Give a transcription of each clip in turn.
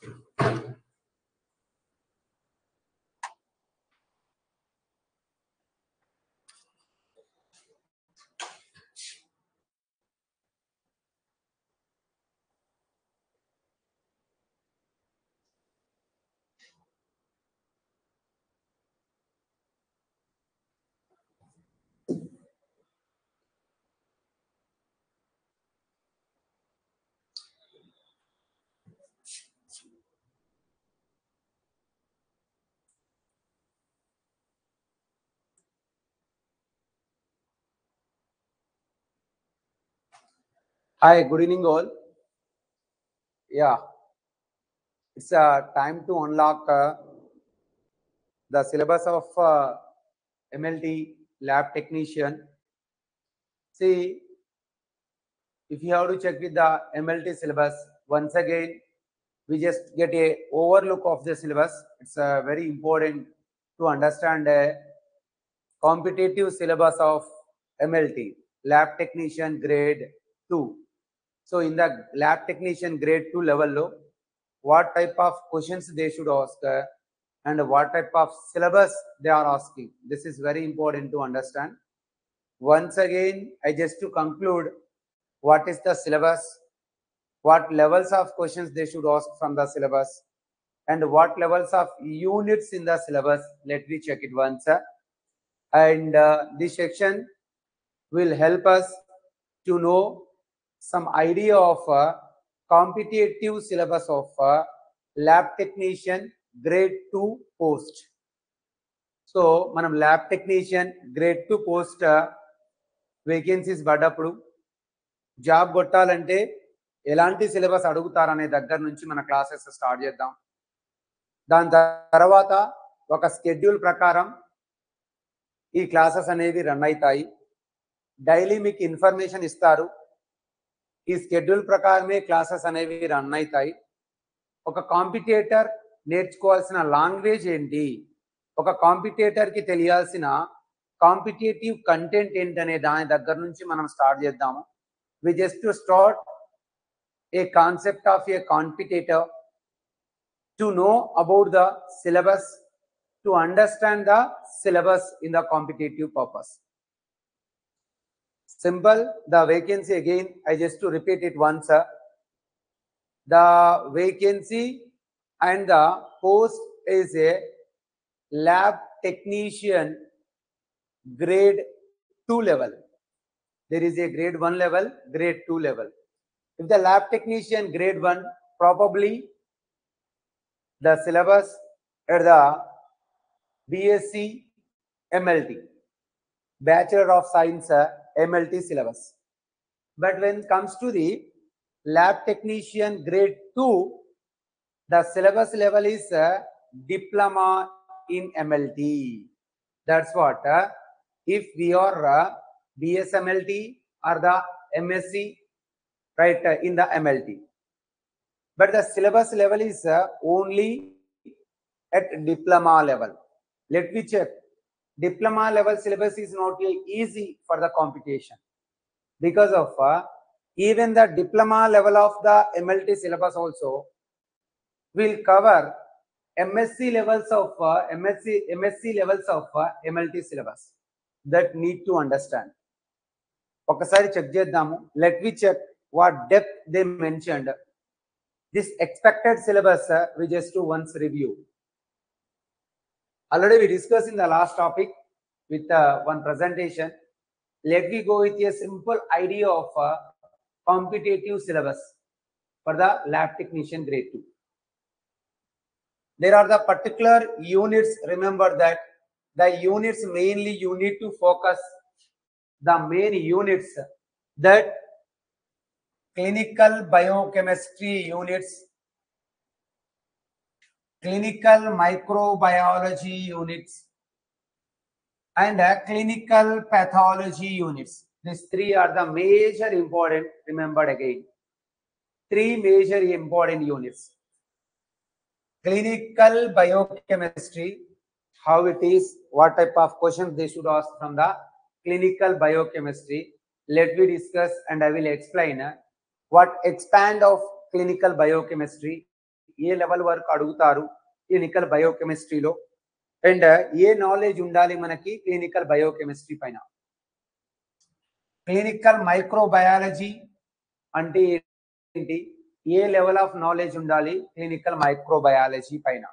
Hi, good evening all. Yeah, it's uh, time to unlock uh, the syllabus of uh, MLT lab technician. See, if you have to check with the MLT syllabus, once again, we just get a overlook of the syllabus. It's uh, very important to understand a competitive syllabus of MLT, lab technician grade 2. So in the lab technician grade 2 level low, what type of questions they should ask uh, and what type of syllabus they are asking. This is very important to understand. Once again, I just to conclude what is the syllabus, what levels of questions they should ask from the syllabus, and what levels of units in the syllabus. Let me check it once. uh. And uh, this section will help us to know some idea of uh, competitive syllabus of uh, lab technician grade 2 post so మనం lab technician grade two post vacancies పడ్డప్పుడు job కొట్టాలంటే ఎలాంటి syllabus అడుగుతారనే దగ్గర నుంచి మన classes start చేద్దాం దాని తర్వాత ఒక స్కెడ్యూల్ ప్రకారం ఈ క్లాసెస్ అనేవి రన్ అవుతాయి డైలీ మీకు ఇన్ఫర్మేషన్ ఇస్తారు ఈ స్కెడ్యూల్ ప్రకారమే క్లాసెస్ అనేవి రన్ అవుతాయి ఒక కాంపిటేటర్ నేర్చుకోవాల్సిన లాంగ్వేజ్ ఏంటి ఒక కాంపిటేటర్ కి తెలియాల్సిన కాంపిటేటివ్ కంటెంట్ ఏంటనే దాని దగ్గర నుంచి మనం స్టార్ట్ చేద్దాము we just start a concept of a competitor to know about the syllabus to understand the syllabus in the competitive purpose simple the vacancy again i just to repeat it once uh, the vacancy and the post is a lab technician grade 2 level there is a grade 1 level grade 2 level if the lab technician grade 1 probably the syllabus at the bsc mlt bachelor of science uh, mlt syllabus but when it comes to the lab technician grade 2 the syllabus level is uh, diploma in mlt that's what uh, if we are uh, bsmlt or the msc right uh, in the mlt but the syllabus level is uh, only at diploma level let me check diploma level syllabus is not really easy for the competition because of uh, even the diploma level of the mlt syllabus also will cover msc levels of uh, msc msc levels of uh, mlt syllabus that need to understand ఒకసారి check చేద్దాము let we check what depth they mentioned this expected syllabus we just to once review already we discussed in the last topic with uh, one presentation let me go with a simple idea of uh, competitive syllabus for the lab technician grade 2 there are the particular units remember that the units mainly you need to focus the main units that clinical biochemistry units clinical microbiology units and uh, clinical pathology units these three are the major important remembered again three major important units clinical biochemistry how it is what type of questions they should ask from the clinical biochemistry let me discuss and i will explain uh, what expand of clinical biochemistry ఏ level వరకు అడుగుతారు clinical బయోకెమిస్ట్రీలో and ఏ knowledge ఉండాలి మనకి clinical biochemistry పైన clinical microbiology అంటే ఏంటి ఏ లెవెల్ ఆఫ్ నాలెడ్జ్ ఉండాలి క్లినికల్ మైక్రోబయాలజీ పైన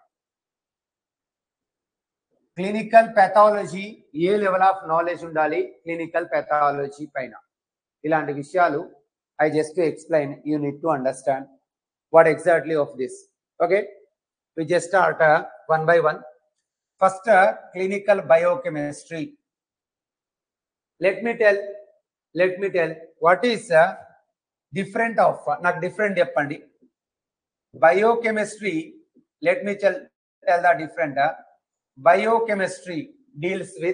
క్లినికల్ పెథాలజీ ఏ లెవెల్ ఆఫ్ నాలెడ్జ్ ఉండాలి క్లినికల్ పెథాలజీ పైన ఇలాంటి విషయాలు I just explain you need to understand what exactly of this okay we just start one by one first clinical biochemistry let me tell let me tell what is different of నాకు different చెప్పండి biochemistry let me tell tell the different biochemistry deals with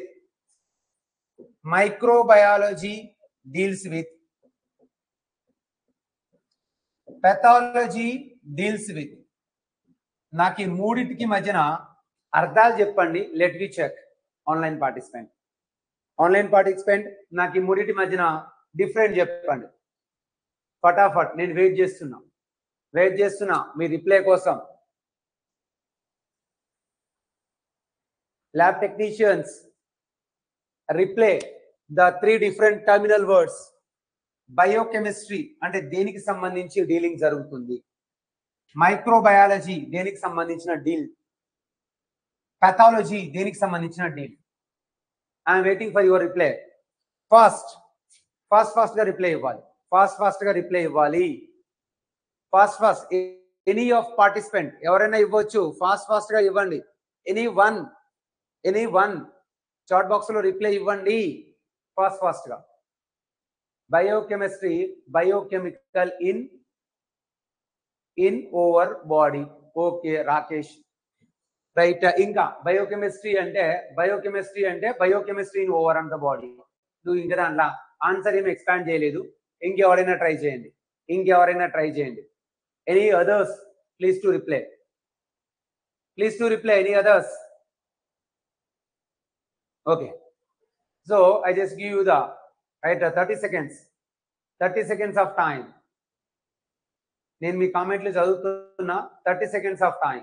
microbiology deals with pathology deals with నాకు ఈ మూడింటికి మధ్యన అర్థాలు చెప్పండి let we check online participant online participant నాకు ఈ మూడింటి మధ్యన డిఫరెంట్ చెప్పండి ఫటాఫట్ నేను వెయిట్ చేస్తున్నా వెయిట్ చేస్తున్నా మీ రిప్లై కోసం lab technicians replay the three different terminal words biochemistry అంటే దేనికి సంబంధించి డీలింగ్ జరుగుతుంది మైక్రోబయాలజీ దేనికి సంబంధించిన డీల్ పెథాలజీ దేనికి సంబంధించిన deal I'm waiting for your reply fast fast fast గా రిప్లై ఇవ్వాలి ఫాస్ట్ ఫాస్ట్ గా రిప్లై ఇవ్వాలి fast fast any of participant ఎవరైనా ఇవ్వచ్చు ఫాస్ట్ ఫాస్ట్ గా ఇవ్వండి any one any one chat box లో రిప్లై ఇవ్వండి ఫాస్ట్ ఫాస్ట్ గా biochemistry biochemical in in over body okay Rakesh right ఇంకా బయోకెమిస్ట్రీ అంటే బయోకెమిస్ట్రీ అంటే biochemistry in over and the body నువ్వు ఇంకా దాంట్లో ఆన్సర్ ఏమి ఎక్స్పాండ్ చేయలేదు ఇంకెవరైనా ట్రై చేయండి ఇంకెవరైనా ట్రై చేయండి any others please to reply please to reply any others Okay. So I just give you the right uh, 30 seconds. 30 seconds of time. నేను మీ కామెంట్లు చదువుతున్నా thirty seconds of time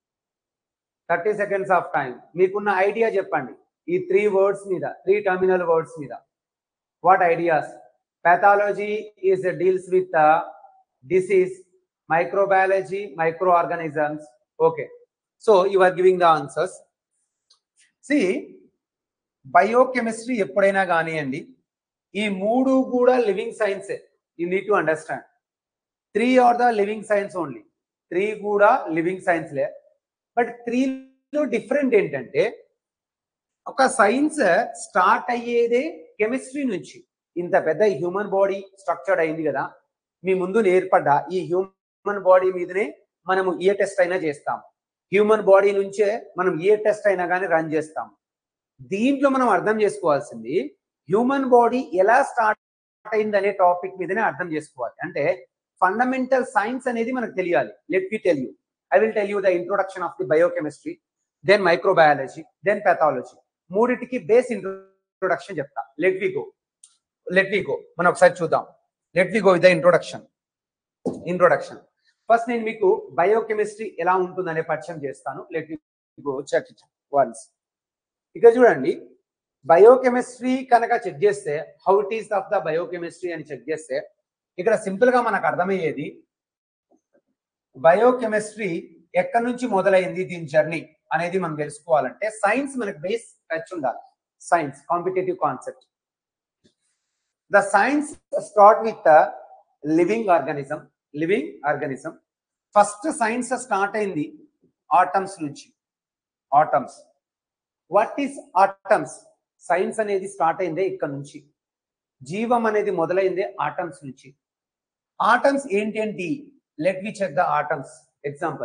thirty seconds of time మీకున్న idea చెప్పండి ఈ three words మీద three terminal words మీద what ideas pathology is uh, deals with uh, disease microbiology microorganisms okay so you are giving the answers see biochemistry ఎప్పుడైనా కానివ్వండి ఈ మూడు కూడా లివింగ్ సైన్సే you need to understand three are the living science only three కూడా living సైన్స్లే but త్రీలో different ఏంటంటే ఒక సైన్స్ స్టార్ట్ అయ్యేదే కెమిస్ట్రీ నుంచి ఇంత పెద్ద హ్యూమన్ బాడీ స్ట్రక్చర్డ్ అయింది కదా మీ ముందు ఏర్పడ్డ ఈ హ్యూమన్ బాడీ మీదనే మనము ఏ టెస్ట్ అయినా చేస్తాం హ్యూమన్ బాడీ నుంచే మనం ఏ టెస్ట్ అయినా కానీ రన్ చేస్తాం దీంట్లో మనం అర్థం చేసుకోవాల్సింది హ్యూమన్ బాడీ ఎలా స్టార్ట్ అయింది అనే టాపిక్ మీదనే అర్థం చేసుకోవాలి అంటే ఫండమెంటల్ సైన్స్ అనేది మనకు తెలియాలి let me tell you I will tell you the introduction of the biochemistry then microbiology then pathology మూడిటికి బేస్ ఇంట్రొడక్షన్ చెప్తా let we go let we go మనం ఒకసారి చూద్దాం let we go with the introduction introduction first నేను మీకు biochemistry ఎలా ఉంటుందనే పరిచయం చేస్తాను let we go check once ఇక చూడండి బయోకెమిస్ట్రీ కనుక చెక్ చేస్తే how it is of the biochemistry అని చెక్ చేస్తే ఇక్కడ సింపుల్ గా మనకు అర్థమయ్యేది బయోకెమిస్ట్రీ ఎక్కడి నుంచి మొదలైంది దీని జర్నీ అనేది మనం తెలుసుకోవాలంటే సైన్స్ మనకు బేస్ టచ్ ఉండాలి science competitive concept the science start with living organism living organism first science start అయింది ఆటమ్స్ నుంచి atoms what is atoms science అనేది స్టార్ట్ అయిందే ఇక్కడ నుంచి జీవం అనేది మొదలైందే ఆటమ్స్ నుంచి ఆటమ్స్ ఏంటేంటి let we check the atoms example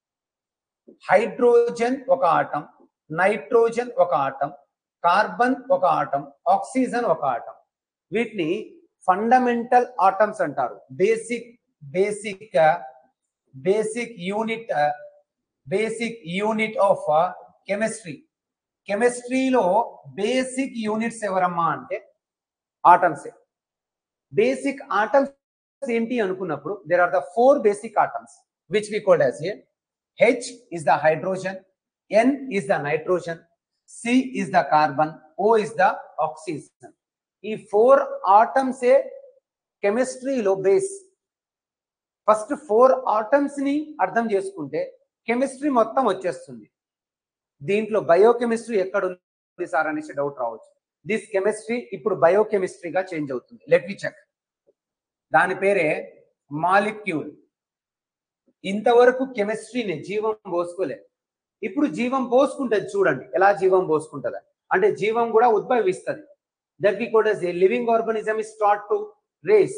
hydrogen ఒక ఆటం నైట్రోజన్ ఒక ఆటం కార్బన్ ఒక ఆటం ఆక్సిజన్ ఒక ఆటం వీటిని ఫండమెంటల్ ఆటమ్స్ అంటారు basic basic basic unit basic unit of chemistry కెమిస్ట్రీలో బేసిక్ యూనిట్స్ ఎవరమ్మా అంటే ఆటమ్సే బేసిక్ ఆటమ్స్ ఏంటి అనుకున్నప్పుడు there are the four basic atoms which we called as a H is the hydrogen, N is the nitrogen, C is the carbon, O is the oxygen. ఈ four atoms ఏ కెమిస్ట్రీలో base first four atoms ని అర్థం చేసుకుంటే chemistry మొత్తం వచ్చేస్తుంది దీంట్లో biochemistry ఎక్కడ ఉంది సార్ అనేసి డౌట్ రావచ్చు దిస్ కెమిస్ట్రీ ఇప్పుడు బయోకెమిస్ట్రీగా చేంజ్ అవుతుంది లెట్ వి చెక్ దాని పేరే మాలిక్యూల్ ఇంతవరకు కెమిస్ట్రీని జీవం పోసుకోలే ఇప్పుడు జీవం పోసుకుంటది చూడండి ఎలా జీవం పోసుకుంటది అంటే జీవం కూడా ఉద్భవిస్తుంది that we code a living organism is start to race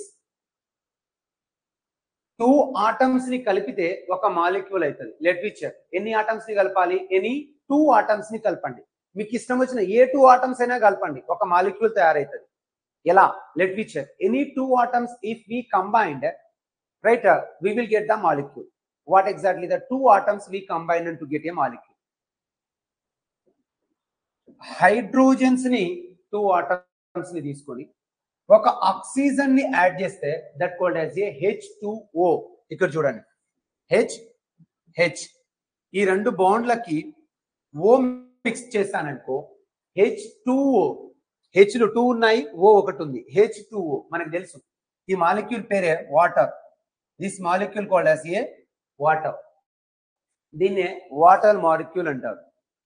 two atoms ని కలిపితే ఒక మాలిక్యూల్ అవుతుంది లెట్ వి చెక్ ఎన్ని ఆటమ్స్ ని కలపాలి ఎనీ టూ ఆటమ్స్ ని కలపండి మీకు ఇష్టం వచ్చిన ఏ టూ ఆటమ్స్ అయినా కలపండి ఒక మాలిక్యూల్ తయారవుతుంది ఎలా let we check any two atoms if we combined right we will get the molecule what exactly the two atoms we combine to get a molecule hydrogens ని టూ ఆటమ్స్ ని తీసుకొని ఒక oxygen ని add చేస్తే that called as a H two O ఇక్కడ చూడండి H H ఈ రెండు బాండ్లకి ఓ మిక్స్ చేశాననుకో హెచ్ టూ ఓ హెచ్లు టూ ఉన్నాయి ఓ ఒకటి ఉంది హెచ్ టూ ఓ మనకు తెలుసు ఈ మాలిక్యూల్ పేరే water this molecule called as a water దీన్నే వాటర్ మాలిక్యూల్ అంటారు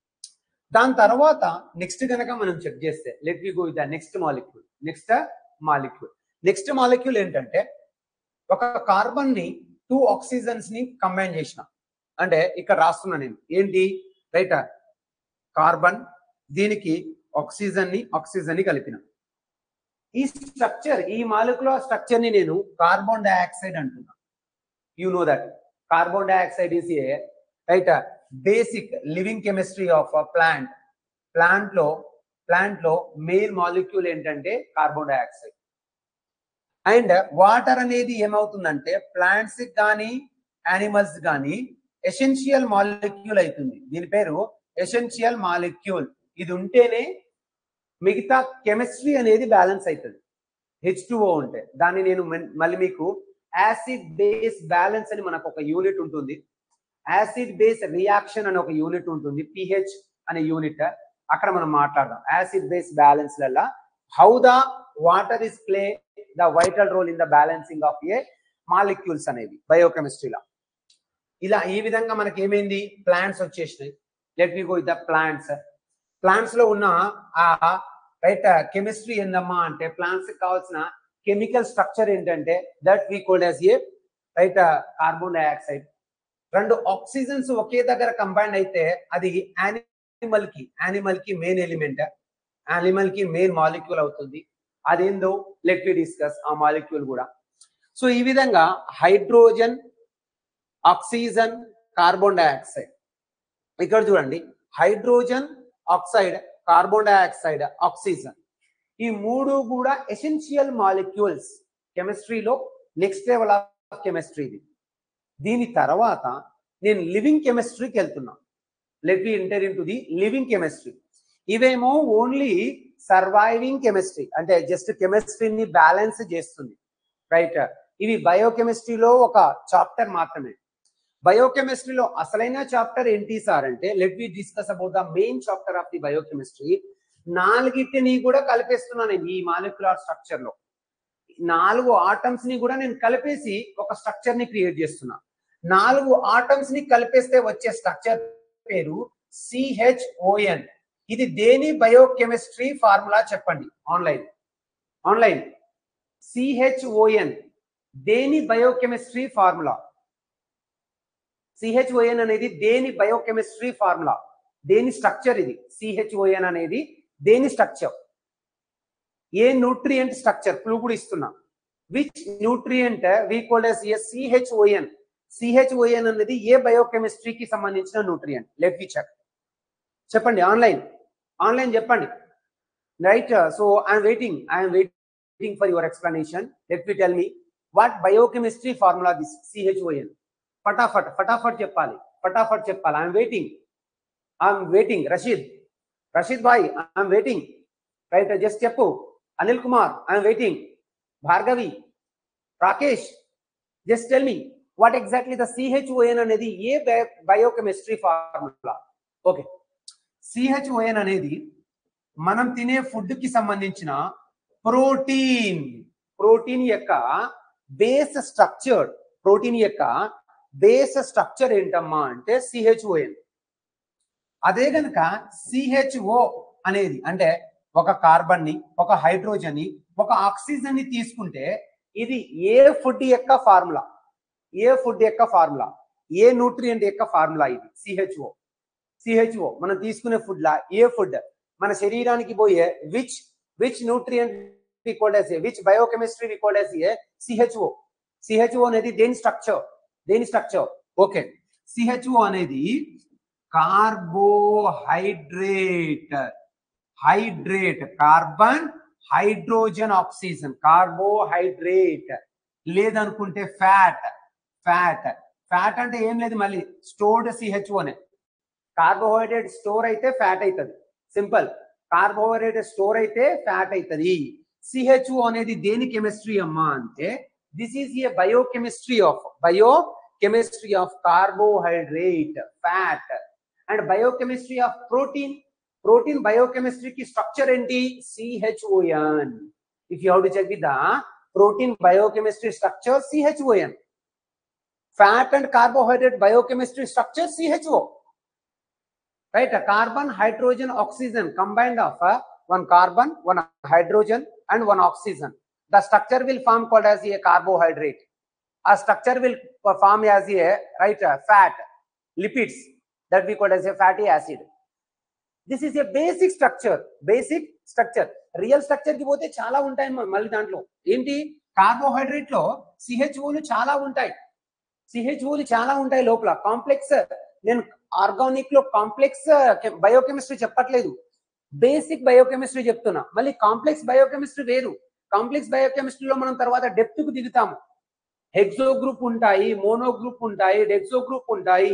దాని తర్వాత నెక్స్ట్ కనుక మనం చెక్ చేస్తే let we go with the next molecule next molecule next molecule ఏంటంటే ఒక కార్బన్ ని టూ ఆక్సిజన్స్ ని కంబైన్ చేసిన అంటే ఇక్కడ రాస్తున్నా నేను ఏంటి రైట్ కార్బన్ దీనికి ఆక్సిజన్ ని ఆక్సిజన్ ని కలిపిన ఈ స్ట్రక్చర్ ఈ మాలిక్యులర్ స్ట్రక్చర్ ని నేను కార్బన్ డైఆక్సైడ్ అంటున్నా you know that carbon dioxide is a right basic living chemistry of plant plant లో ప్లాంట్ లో మెయిన్ మాలిక్యూల్ ఏంటంటే కార్బన్ డైఆక్సైడ్ అండ్ వాటర్ అనేది ఏమవుతుందంటే ప్లాంట్స్ కానీ యానిమల్స్ కానీ ఎసెన్షియల్ మాలిక్యూల్ అవుతుంది దీని పేరు ఎసెన్షియల్ మాలిక్యూల్ ఇది ఉంటేనే మిగతా కెమిస్ట్రీ అనేది బ్యాలెన్స్ అవుతుంది హెచ్ ఉంటే దాన్ని నేను మన్- మళ్ళీ మీకు యాసిడ్ బేస్ బ్యాలెన్స్ అని మనకు ఒక యూనిట్ ఉంటుంది యాసిడ్ బేస్ రియాక్షన్ అనే ఒక యూనిట్ ఉంటుంది పిహెచ్ అనే యూనిట్ అక్కడ మనం మాట్లాడదాం యాసిడ్ బేస్ బ్యాలెన్స్ లల్ల how the water is play the vital role in the balancing of a molecules అనేవి బయోకెమిస్ట్రీలో ఇలా ఈ విధంగా మనకి ఏమైంది ప్లాంట్స్ వచ్చేసినాయి let we go with the plants plants లో ఉన్న ఆ రైట్ కెమిస్ట్రీ ఏందమ్మా అంటే ప్లాంట్స్ కావాల్సిన కెమికల్ స్ట్రక్చర్ ఏంటంటే that we called as a right carbon dioxide రెండు ఆక్సిజన్స్ ఒకే దగ్గర కంబైన్ అయితే అది యానిమల్ కి యానిమల్ కి మెయిన్ ఎలిమెంట్ యానిమల్ కి మెయిన్ మాలిక్యూల్ అవుతుంది అదేందో లెట్ వి డిస్కస్ ఆ మాలిక్యూల్ కూడా సో ఈ విధంగా హైడ్రోజన్ ఆక్సిజన్ కార్బన్ డైఆక్సైడ్ ఇక్కడ చూడండి hydrogen oxide carbon dioxide oxygen ఈ మూడు కూడా ఎసెన్షియల్ మాలిక్యూల్స్ కెమిస్ట్రీలో నెక్స్ట్ లెవెల్ ఆఫ్ కెమిస్ట్రీ దీని తర్వాత నేను లివింగ్ కెమిస్ట్రీకి వెళ్తున్నా let we enter into the living chemistry ఇవేమో ఓన్లీ సర్వైవింగ్ కెమిస్ట్రీ అంటే జస్ట్ కెమిస్ట్రీని బ్యాలెన్స్ చేస్తుంది రైట్ ఇవి బయోకెమిస్ట్రీలో ఒక చాప్టర్ మాత్రమే బయోకెమిస్ట్రీలో అసలైన చాప్టర్ ఏంటి సార్ అంటే let we discuss about the main chapter of the biochemistry నాలుగిటిని కూడా కలిపేస్తున్నాను నేను ఈ మాలిక్యులర్ స్ట్రక్చర్ లో నాలుగు ఆటమ్స్ ని కూడా నేను కలిపేసి ఒక స్ట్రక్చర్ ని క్రియేట్ చేస్తున్నా నాలుగు ఆటమ్స్ ని కలిపేస్తే వచ్చే స్ట్రక్చర్ పేరు సిహెచ్ఓఎన్ ఇది దేని బయోకెమిస్ట్రీ ఫార్ములా చెప్పండి ఆన్లైన్ ఆన్లైన్ సిహెచ్ఓఎన్ దేని బయోకెమిస్ట్రీ ఫార్ములా సిహెచ్ఓఎన్ అనేది దేని బయోకెమిస్ట్రీ ఫార్ములా దేని స్ట్రక్చర్ ఇది సిహెచ్ఓఎన్ అనేది దేని స్ట్రక్చర్ ఏ న్యూట్రియంట్ స్ట్రక్చర్ క్లూ కూడా ఇస్తున్నా which nutrient we called as a C H O N C H O N అనేది ఏ బయోకెమిస్ట్రీకి సంబంధించిన న్యూట్రియంట్ లెట్ వి చెక్ చెప్పండి ఆన్లైన్ ఆన్లైన్ చెప్పండి right so I'm waiting I'm waiting for your explanation let me tell me what biochemistry formula this C H O N ఫటాఫట్ ఫటాఫట్ చెప్పాలి ఫటాఫట్ చెప్పాలి I'm waiting I'm waiting Rashid Rashid భాయ్ ఐఎమ్ వెయిటింగ్ రైట్ జస్ట్ చెప్పు Anil Kumar I'm waiting Bhargavi Rakesh just tell me what exactly the C H O N అనేది ఏ biochemistry formula okay C H O N అనేది మనం తినే ఫుడ్ కి సంబంధించిన ప్రోటీన్ ప్రోటీన్ యొక్క బేస్ స్ట్రక్చర్ ప్రోటీన్ యొక్క బేస్ స్ట్రక్చర్ ఏంటమ్మా అంటే సిహెచ్ఓఎన్ అదే గనక సిహెచ్ఓ అనేది అంటే ఒక కార్బన్ ని ఒక హైడ్రోజన్ ని ఒక ఆక్సిజన్ ని తీసుకుంటే ఇది ఏ ఫుడ్ యొక్క ఫార్ములా ఏ ఫుడ్ యొక్క ఫార్ములా ఏ న్యూట్రియంట్ యొక్క ఫార్ములా ఇది సిహెచ్ఓ సిహెచ్ఓ మనం తీసుకునే ఫుడ్ లా ఏ ఫుడ్ మన శరీరానికి పోయే which which nutrient equal as a which biochemistry equal as a C H O C H O అనేది దేని స్ట్రక్చర్ దేని స్ట్రక్చర్ ఓకే సిహెచ్ఓ అనేది carbohydrate hydrate carbon hydrogen oxygen carbohydrate లేదనుకుంటే ఫ్యాట్ ఫ్యాట్ ఫ్యాట్ అంటే ఏం లేదు మళ్ళీ స్టోర్డ్ సిహెచ్ఓ అనే కార్బోహైడ్రేట్ స్టోర్ అయితే ఫ్యాట్ అవుతుంది సింపుల్ కార్బోహైడ్రేట్ స్టోర్ అయితే ఫ్యాట్ అవుతుంది సిహెచ్ఓ అనేది దేని కెమిస్ట్రీ అమ్మా అంటే this is a biochemistry of biochemistry of carbohydrate fat and biochemistry of protein protein బయోకెమిస్ట్రీకి స్ట్రక్చర్ ఏంటి C H O N if you how to check with the protein biochemistry structure C H O N fat and carbohydrate biochemistry structure C H O right a carbon hydrogen oxygen combined of uh, one carbon one hydrogen and one oxygen the structure will form called as a carbohydrate a structure will form as a right uh, fat lipids that we call as a fatty acid this is a basic structure basic structure real structure కి పోతే చాలా ఉంటాయి మ- మళ్ళీ దాంట్లో ఏంటి carbohydrate లో సిహెచ్ఓలు చాలా ఉంటాయి సిహెచ్ఓలు చాలా ఉంటాయి లోపల కాంప్లెక్స్ నేను ఆర్గానిక్ లో కాంప్లెక్స్ బయోకెమిస్ట్రీ చెప్పట్లేదు బేసిక్ బయోకెమిస్ట్రీ చెప్తున్నా మళ్ళీ కాంప్లెక్స్ బయోకెమిస్ట్రీ వేరు కాంప్లెక్స్ బయోకెమిస్ట్రీలో మనం తర్వాత డెప్త్ కు దిగుతాము హెక్సో గ్రూప్ ఉంటాయి మోనో గ్రూప్ ఉంటాయి డెక్సో గ్రూప్ ఉంటాయి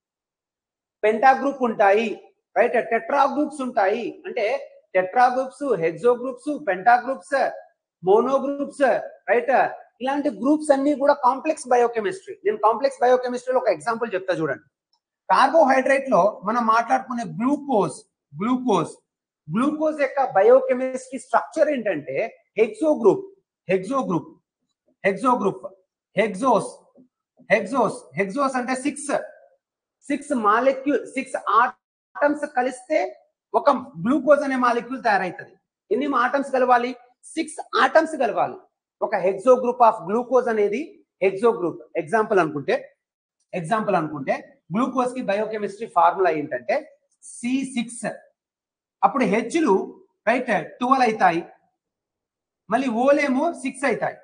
పెంటా గ్రూప్ ఉంటాయి రైట్ టెట్రా గ్రూప్స్ ఉంటాయి అంటే tetra groups hexo groups penta groups mono groups right ఇలాంటి గ్రూప్స్ అన్ని కూడా కాంప్లెక్స్ బయోకెమిస్ట్రీ నేను కాంప్లెక్స్ బయోకెమిస్ట్రీలో ఒక ఎగ్జాంపుల్ చెప్తా చూడండి కార్బోహైడ్రేట్ లో మనం మాట్లాడుకునే గ్లూకోజ్ గ్లూకోజ్ గ్లూకోజ్ యొక్క బయోకెమిస్ట్రీ స్ట్రక్చర్ ఏంటంటే hexo group hexo group hexo group hexose hexose hexose అంటే six six molecule six atoms కలిస్తే ఒక గ్లూకోజ్ అనే మాలిక్యూల్ తయారవుతుంది ఎన్ని ఆటమ్స్ కలవాలి సిక్స్ ఆటమ్స్ కలవాలి ఒక హెక్సో గ్రూప్ ఆఫ్ గ్లూకోజ్ అనేది హెక్సో గ్రూప్ ఎగ్జాంపుల్ అనుకుంటే ఎగ్జాంపుల్ అనుకుంటే గ్లూకోజ్ కి బయోకెమిస్ట్రీ ఫార్ములా ఏంటంటే సి సిక్స్ అప్పుడు హెచ్లు రైట్ ట్వెల్వ్ అవుతాయి మళ్ళీ ఓలేమో సిక్స్ అవుతాయి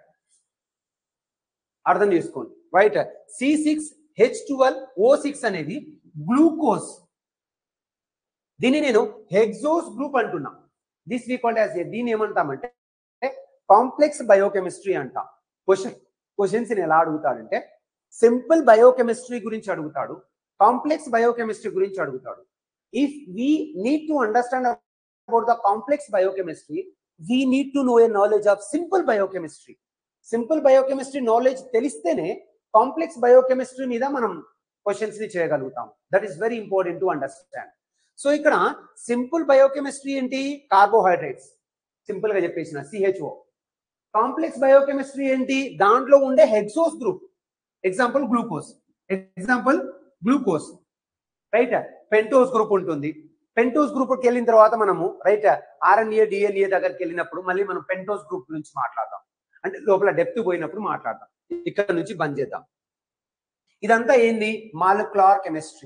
అర్థం చేసుకోండి right C six H twelve O six అనేది గ్లూకోజ్ దీన్ని నేను హెక్సోస్ గ్రూప్ అంటున్నా దిస్ వీ కాల్డ్ యాజ్ దీన్ని ఏమంటామంటే కాంప్లెక్స్ బయోకెమిస్ట్రీ అంటాం క్వశ్చన్ క్వశ్చన్స్ ఎలా అడుగుతాడంటే సింపుల్ బయోకెమిస్ట్రీ గురించి అడుగుతాడు కాంప్లెక్స్ బయోకెమిస్ట్రీ గురించి అడుగుతాడు if we need to understand about the complex biochemistry we need to know a knowledge of simple biochemistry simple biochemistry knowledge తెలిస్తేనే కాంప్లెక్స్ బయోకెమిస్ట్రీ మీద మనం క్వశ్చన్స్ ని చేయగలుగుతాం that is very important to understand so ఇక్కడ simple biochemistry ఏంటి carbohydrates simple గా చెప్పేసిన C H O complex biochemistry ఏంటి దాంట్లో ఉండే hexose group example glucose example glucose right pentose group ఉంటుంది పెంటోస్ గ్రూప్ కి వెళ్ళిన తర్వాత మనము రైట్ ఆర్ఎన్ఏ డిఎన్ఏ దగ్గరికి వెళ్ళినప్పుడు మళ్ళీ మనం పెంటోస్ గ్రూప్ నుంచి మాట్లాడదాం అంటే లోపల డెప్త్ పోయినప్పుడు మాట్లాడదాం ఇక్కడ నుంచి బంద్ చేద్దాం ఇదంతా ఏంది మాలిక్యులార్ కెమిస్ట్రీ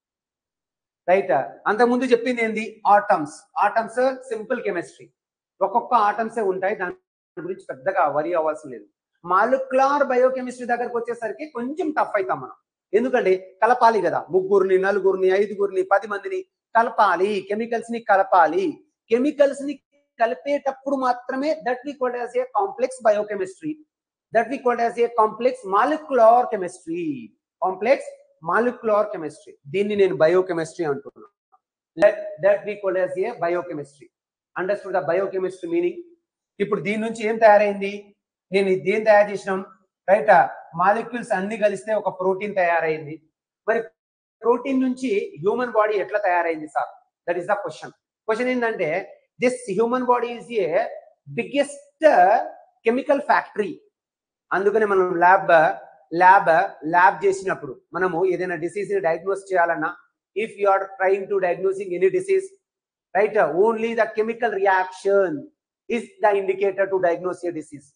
రైట్ అంతకుముందు చెప్పింది ఏంది ఆటమ్స్ ఆటమ్స్ సింపుల్ కెమిస్ట్రీ ఒక్కొక్క ఆటమ్సే ఉంటాయి దాని గురించి పెద్దగా వరి అవ్వాల్సిన లేదు మాలిక్యులార్ బయోకెమిస్ట్రీ దగ్గరకు వచ్చేసరికి కొంచెం టఫ్ అవుతాం మనం ఎందుకంటే కలపాలి కదా ముగ్గురిని నలుగురిని ఐదుగురిని పది మందిని కలపాలి కెమికల్స్ ని కలపాలి కెమికల్స్ ని కలిపేటప్పుడు మాత్రమే that we called as a complex biochemistry that we called as a complex molecular chemistry complex molecular chemistry దీన్ని నేను బయోకెమిస్ట్రీ అంటున్నాను that we called as a biochemistry understood the biochemistry meaning ఇప్పుడు దీని నుంచి ఏం తయారైంది నేను దేని తయారు చేసినాం రైట్ మాలిక్యూల్స్ అన్ని కలిస్తే ఒక ప్రోటీన్ తయారైంది మరి ప్రోటీన్ నుంచి హ్యూమన్ బాడీ ఎట్లా తయారైంది sir that is the question question ఏంటంటే this human body is a biggest chemical factory అందుకని మనం ల్యాబ్ ల్యాబ్ ల్యాబ్ చేసినప్పుడు మనము ఏదైనా డిసీజ్ ని డయాగ్నోస్ చేయాలన్నా if you are trying to diagnosing any disease right only the chemical reaction is the indicator to diagnose a disease.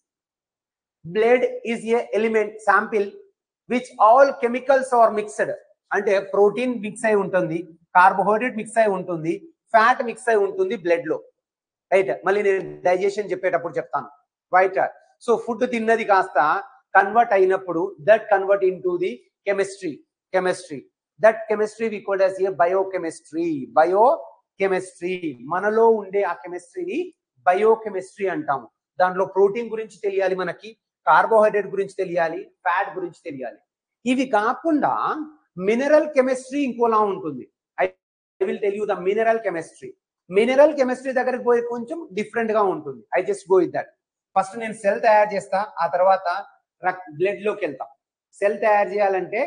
Blood is a element sample which all chemicals are mixed. అంటే protein mix అయి ఉంటుంది carbohydrate mix అయి ఉంటుంది fat mix అయి ఉంటుంది blood లో right మళ్ళీ నేను డైజెషన్ చెప్పేటప్పుడు చెప్తాను రైట్ సో ఫుడ్ తిన్నది కాస్త కన్వర్ట్ అయినప్పుడు that convert into the chemistry chemistry that chemistry we called as a biochemistry biochemistry మనలో ఉండే ఆ కెమిస్ట్రీని బయోకెమిస్ట్రీ అంటాము దాంట్లో ప్రోటీన్ గురించి తెలియాలి మనకి కార్బోహైడ్రేట్ గురించి తెలియాలి ఫ్యాట్ గురించి తెలియాలి ఇవి కాకుండా మినరల్ కెమిస్ట్రీ ఇంకోలా ఉంటుంది I will tell you the mineral chemistry mineral chemistry దగ్గరికి పోయి కొంచెం డిఫరెంట్ గా ఉంటుంది I just go with that first నేను సెల్ తయారు చేస్తా ఆ తర్వాత బ్లడ్ లోకి వెళ్తా సెల్ తయారు చేయాలంటే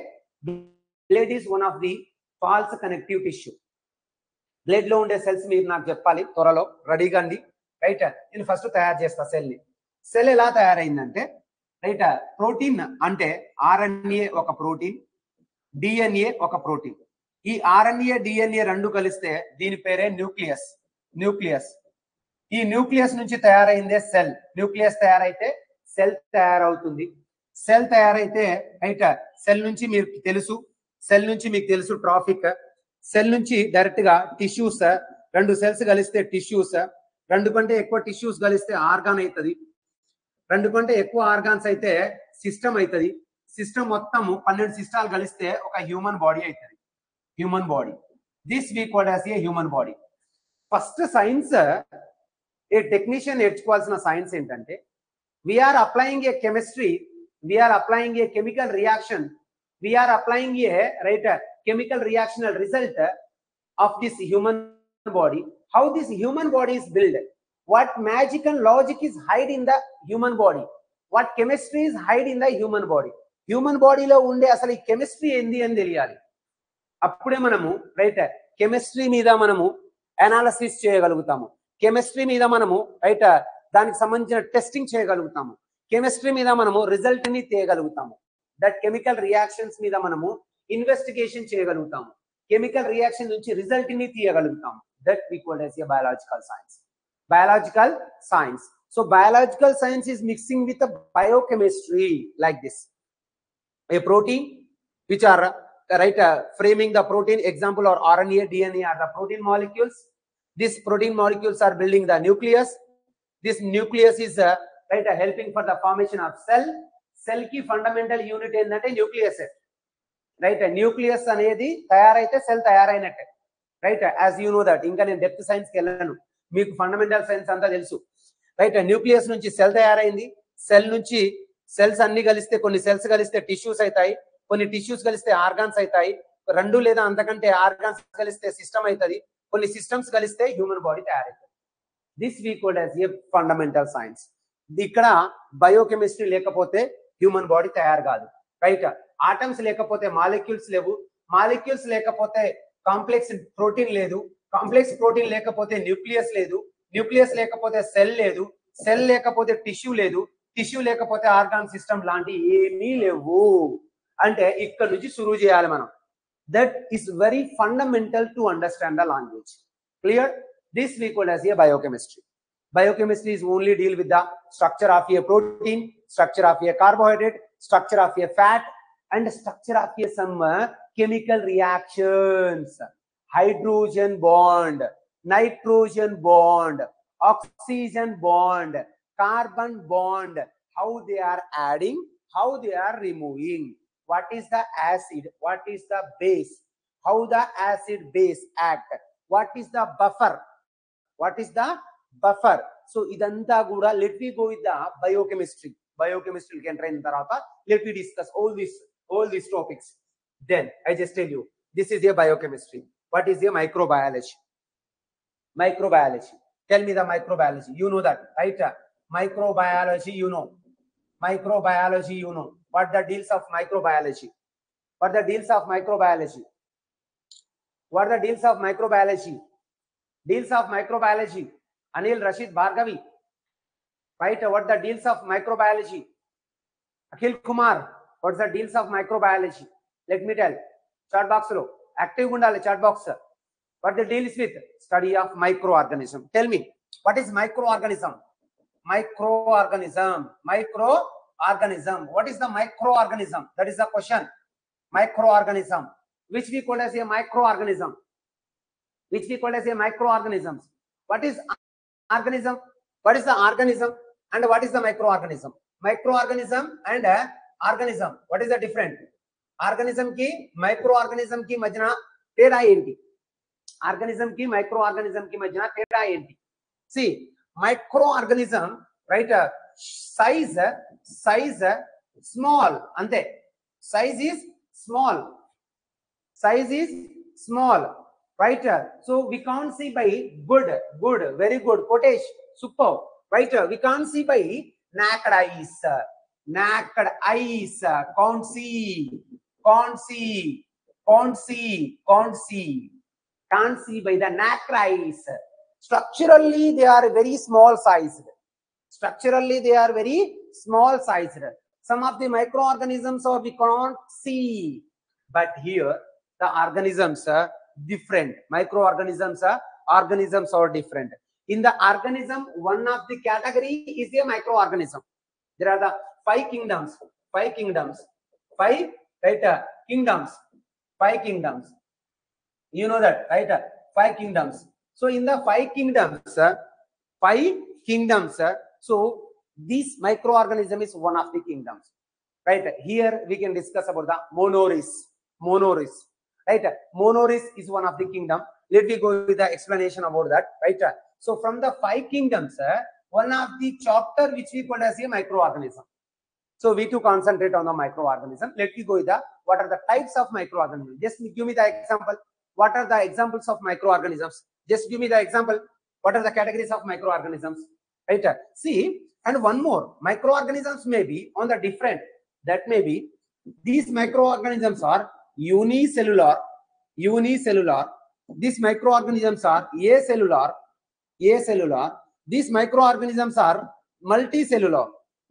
blood is one of the falls connective tissue blood లో ఉండే సెల్స్ మీరు నాకు చెప్పాలి త్వరలో రెడీగా అండి రైట్ నేను ఫస్ట్ తయారు చేస్తా సెల్ ని సెల్ ఎలా తయారైందంటే రైట్ ప్రోటీన్ అంటే ఆర్ఎన్ఏ ఒక ప్రోటీన్ డిఎన్ఏ ఒక ప్రోటీన్ ఈ ఆర్ఎన్ఏ డిఎన్ఏ రెండు కలిస్తే దీని పేరే న్యూక్లియస్ న్యూక్లియస్ ఈ న్యూక్లియస్ నుంచి తయారైందే సెల్ న్యూక్లియస్ తయారైతే సెల్ తయారవుతుంది సెల్ తయారైతే రైట్ సెల్ నుంచి మీకు తెలుసు సెల్ నుంచి మీకు తెలుసు ట్రాఫిక్ సెల్ నుంచి డైరెక్ట్ గా టిష్యూస్ రెండు సెల్స్ కలిస్తే టిష్యూస్ రెండు కంటే ఎక్కువ టిష్యూస్ కలిస్తే ఆర్గాన్ అవుతుంది రెండు కంటే ఎక్కువ ఆర్గాన్స్ అయితే సిస్టమ్ అవుతుంది సిస్టమ్ మొత్తం పన్నెండు సిస్టాలు కలిస్తే ఒక హ్యూమన్ బాడీ అవుతుంది human body this we called as a human body first science a technician నేర్చుకోవాల్సిన సైన్స్ ఏంటంటే we're applying a chemistry we're applying a chemical reaction we're applying a right chemical reactional result of this human body, how this human body is built, what magic and logic is hide in the human body, what chemistry is hide in the human body. Human బాడీలో ఉండే అసలు ఈ chemistry ఏంది అని తెలియాలి అప్పుడే మనము right chemistry మీద మనము అనాలసిస్ చేయగలుగుతాము కెమిస్ట్రీ మీద మనము రైట్ దానికి సంబంధించిన టెస్టింగ్ చేయగలుగుతాము కెమిస్ట్రీ మీద మనము రిజల్ట్ ని తీయగలుగుతాము దట్ కెమికల్ రియాక్షన్స్ మీద మనము ఇన్వెస్టిగేషన్ చేయగలుగుతాము కెమికల్ రియాక్షన్ నుంచి రిజల్ట్ ని తీయగలుగుతాము that we call as a biological science. Biological science. So biological science is mixing with a biochemistry like this. A protein, which are uh, right uh, framing the protein example or RNA, DNA are the protein molecules. These protein molecules are building the nucleus. This nucleus is uh, right uh, helping for the formation of cell. Cell ki fundamental unit ఏంటంటే nucleus right nucleus అనేది తయారైతే cell తయారైనట్టే right as you know that ఇంకా నేను depth science కి వెళ్ళను మీకు fundamental science అంతా తెలుసు రైట్ న్యూక్లియస్ నుంచి సెల్ తయారైంది సెల్ నుంచి సెల్స్ అన్ని కలిస్తే కొన్ని సెల్స్ కలిస్తే టిష్యూస్ అవుతాయి కొన్ని టిష్యూస్ కలిస్తే ఆర్గాన్స్ అవుతాయి రెండు లేదా అంతకంటే ఆర్గాన్స్ కలిస్తే సిస్టమ్ అవుతుంది కొన్ని సిస్టమ్స్ కలిస్తే హ్యూమన్ బాడీ తయారవుతుంది this we called as a fundamental science ఇక్కడ బయోకెమిస్ట్రీ లేకపోతే హ్యూమన్ బాడీ తయారు కాదు రైట్ ఆటమ్స్ లేకపోతే మాలిక్యూల్స్ లేవు మాలిక్యూల్స్ లేకపోతే కాంప్లెక్స్ ప్రోటీన్ లేదు కాంప్లెక్స్ ప్రోటీన్ లేకపోతే న్యూక్లియస్ లేదు న్యూక్లియస్ లేకపోతే సెల్ లేదు సెల్ లేకపోతే టిష్యూ లేదు టిష్యూ లేకపోతే ఆర్గాన్ సిస్టమ్ లాంటి ఏమీ లేవు అంటే ఇక్కడ నుంచి సురువు చేయాలి మనం that is very fundamental to understand the language clear this we called as a biochemistry biochemistry is only deal with the structure of a protein structure of a carbohydrate structure of a fat and structure of a some uh, chemical reactions hydrogen bond nitrogen bond oxygen bond carbon bond how they are adding how they are removing what is the acid what is the base how the acid base act what is the buffer what is the buffer so ఇదంతా కూడా let we go with the biochemistry బయోకెమిస్ట్రీకి enter అయిన తర్వాత let we discuss all this all these topics then I just tell you this is a biochemistry what is a microbiology microbiology tell me the microbiology you know that right microbiology you know microbiology you know what the deals of microbiology what the deals of microbiology what are the deals of microbiology deals of microbiology anil rashid bhargavi right what the deals of microbiology akhil kumar what's the deals of microbiology let me tell chat box lo active undali chat box what the deals with study of microorganism tell me what is microorganism microorganism microorganism what is the microorganism that is the question microorganism which we call as a microorganism which we call as a microorganisms what is organism what is the organism and what is the microorganism microorganism and uh, organism what is the different organism ki microorganism ki మధ్యన తేడా ఏంటి organism కి micro organism కి మధ్యన తేడా ఏంటి see microorganism right size size small అంతే size is small size is small right so we can't see by good good very good quotation super right we can't see by naked eyes naked eyes can't see can't see can't see can't see can't see by the naked eyes structurally they are very small sized structurally they are very small sized some of the microorganisms are we can't see but here the organisms are different microorganisms are organisms are different in the organism one of the category is a microorganism there are the five kingdoms five kingdoms five right uh, kingdoms five kingdoms you know that right uh, five kingdoms so in the five kingdoms uh, five kingdoms uh, so this microorganism is one of the kingdoms right here we can discuss about the monoris monoris right monoris is one of the kingdom let me go with the explanation about that right so from the five kingdoms uh, one of the chapter which we call as a microorganism so we to concentrate on the microorganism let me go with the what are the types of microorganisms just give me the example what are the examples of microorganisms just give me the example what are the categories of microorganisms right see and one more microorganisms may be on the different that may be these microorganisms are unicellular unicellular these microorganisms are acellular acellular these microorganisms are multicellular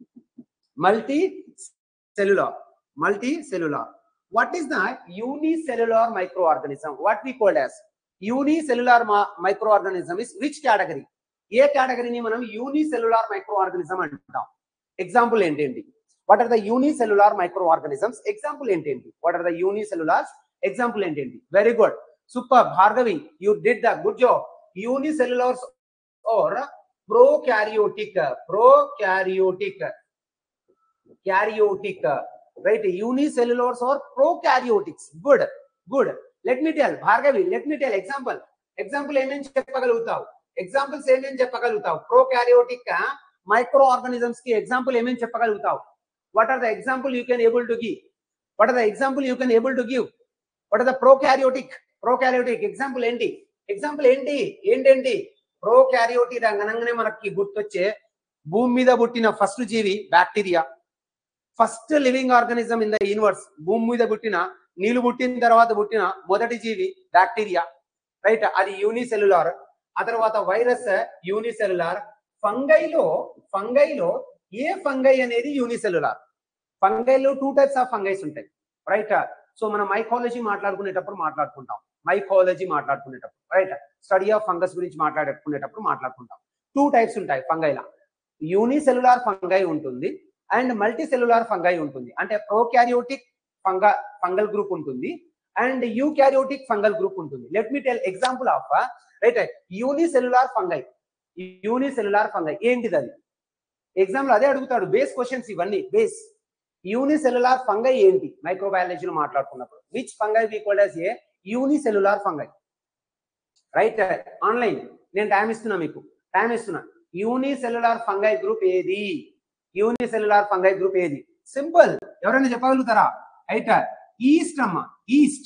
multicellular multicellular what is the unicellular microorganism what we call as unicellular ma- microorganism is which category ఏ కేటగిరీని మనం unicellular microorganism అంటాం example ఏంటేంటి what are the unicellular microorganisms example ఏంటేంటి what are the unicellulars example ఏంటేంటి very good super Bhargavi you did the good job unicellulars are prokaryotic prokaryotic karyotic right unicellulars or prokaryotics good good let me tell bhargavi let me tell example example ఏమేం చెప్పగలుగుతావు examples ఏమేం చెప్పగలుగుతావు prokaryotic microorganisms కి example ఏమేం చెప్పగలుగుతావు what are the example you can able to give what are the example you can able to give what are the prokaryotic prokaryotic example ఏంటి example ఏంటి ఏంటేంటి ప్రోకారియోటిక్ అనగానే మనకి గుర్తొచ్చే భూమి మీద పుట్టిన ఫస్ట్ జీవి bacteria first living organism in the universe భూమి మీద పుట్టిన నీళ్లు పుట్టిన తర్వాత పుట్టిన మొదటి జీవి బ్యాక్టీరియా రైట్ అది యూనిసెల్యులార్ ఆ తర్వాత వైరస్ యూనిసెల్యులార్ ఫంగైలో ఫంగైలో ఏ ఫంగై అనేది యూనిసెల్యులార్ ఫంగైలో టూ టైప్స్ ఆఫ్ ఫంగైస్ ఉంటాయి రైట్ సో మనం మైకాలజీ మాట్లాడుకునేటప్పుడు మాట్లాడుకుంటాం మైకాలజీ మాట్లాడుకునేటప్పుడు రైట్ స్టడీ ఆఫ్ ఫంగస్ గురించి మాట్లాడుకునేటప్పుడు మాట్లాడుకుంటాం టూ టైప్స్ ఉంటాయి ఫంగైలా యూనిసెల్యులార్ ఫంగై ఉంటుంది అండ్ మల్టీ సెల్యులార్ ఫంగై ఉంటుంది అంటే ప్రోకారియోటిక్ ఫంగ ఫంగల్ గ్రూప్ ఉంటుంది అండ్ యూకారియోటిక్ ఫంగల్ గ్రూప్ ఉంటుంది let me tell example of right unicellular fungi unicellular fungi ఏంటిది అది ఎగ్జామ్ లో అదే అడుగుతాడు బేస్ క్వశ్చన్స్ ఇవన్నీ బేస్ యూనిసెల్యులార్ ఫంగై ఏంటి మైక్రోబయాలజీలో మాట్లాడుకున్నప్పుడు which fungi we called as a unicellular fungi right online నేను టైం ఇస్తున్నా మీకు టైం ఇస్తున్నా యూనిసెల్యులార్ ఫంగై గ్రూప్ ఏది యూనిసెల్యులార్ ఫంగై గ్రూప్ ఏది సింపుల్ ఎవరైనా చెప్పగలుగుతారా రైట్ ఈస్ట్ అమ్మ ఈస్ట్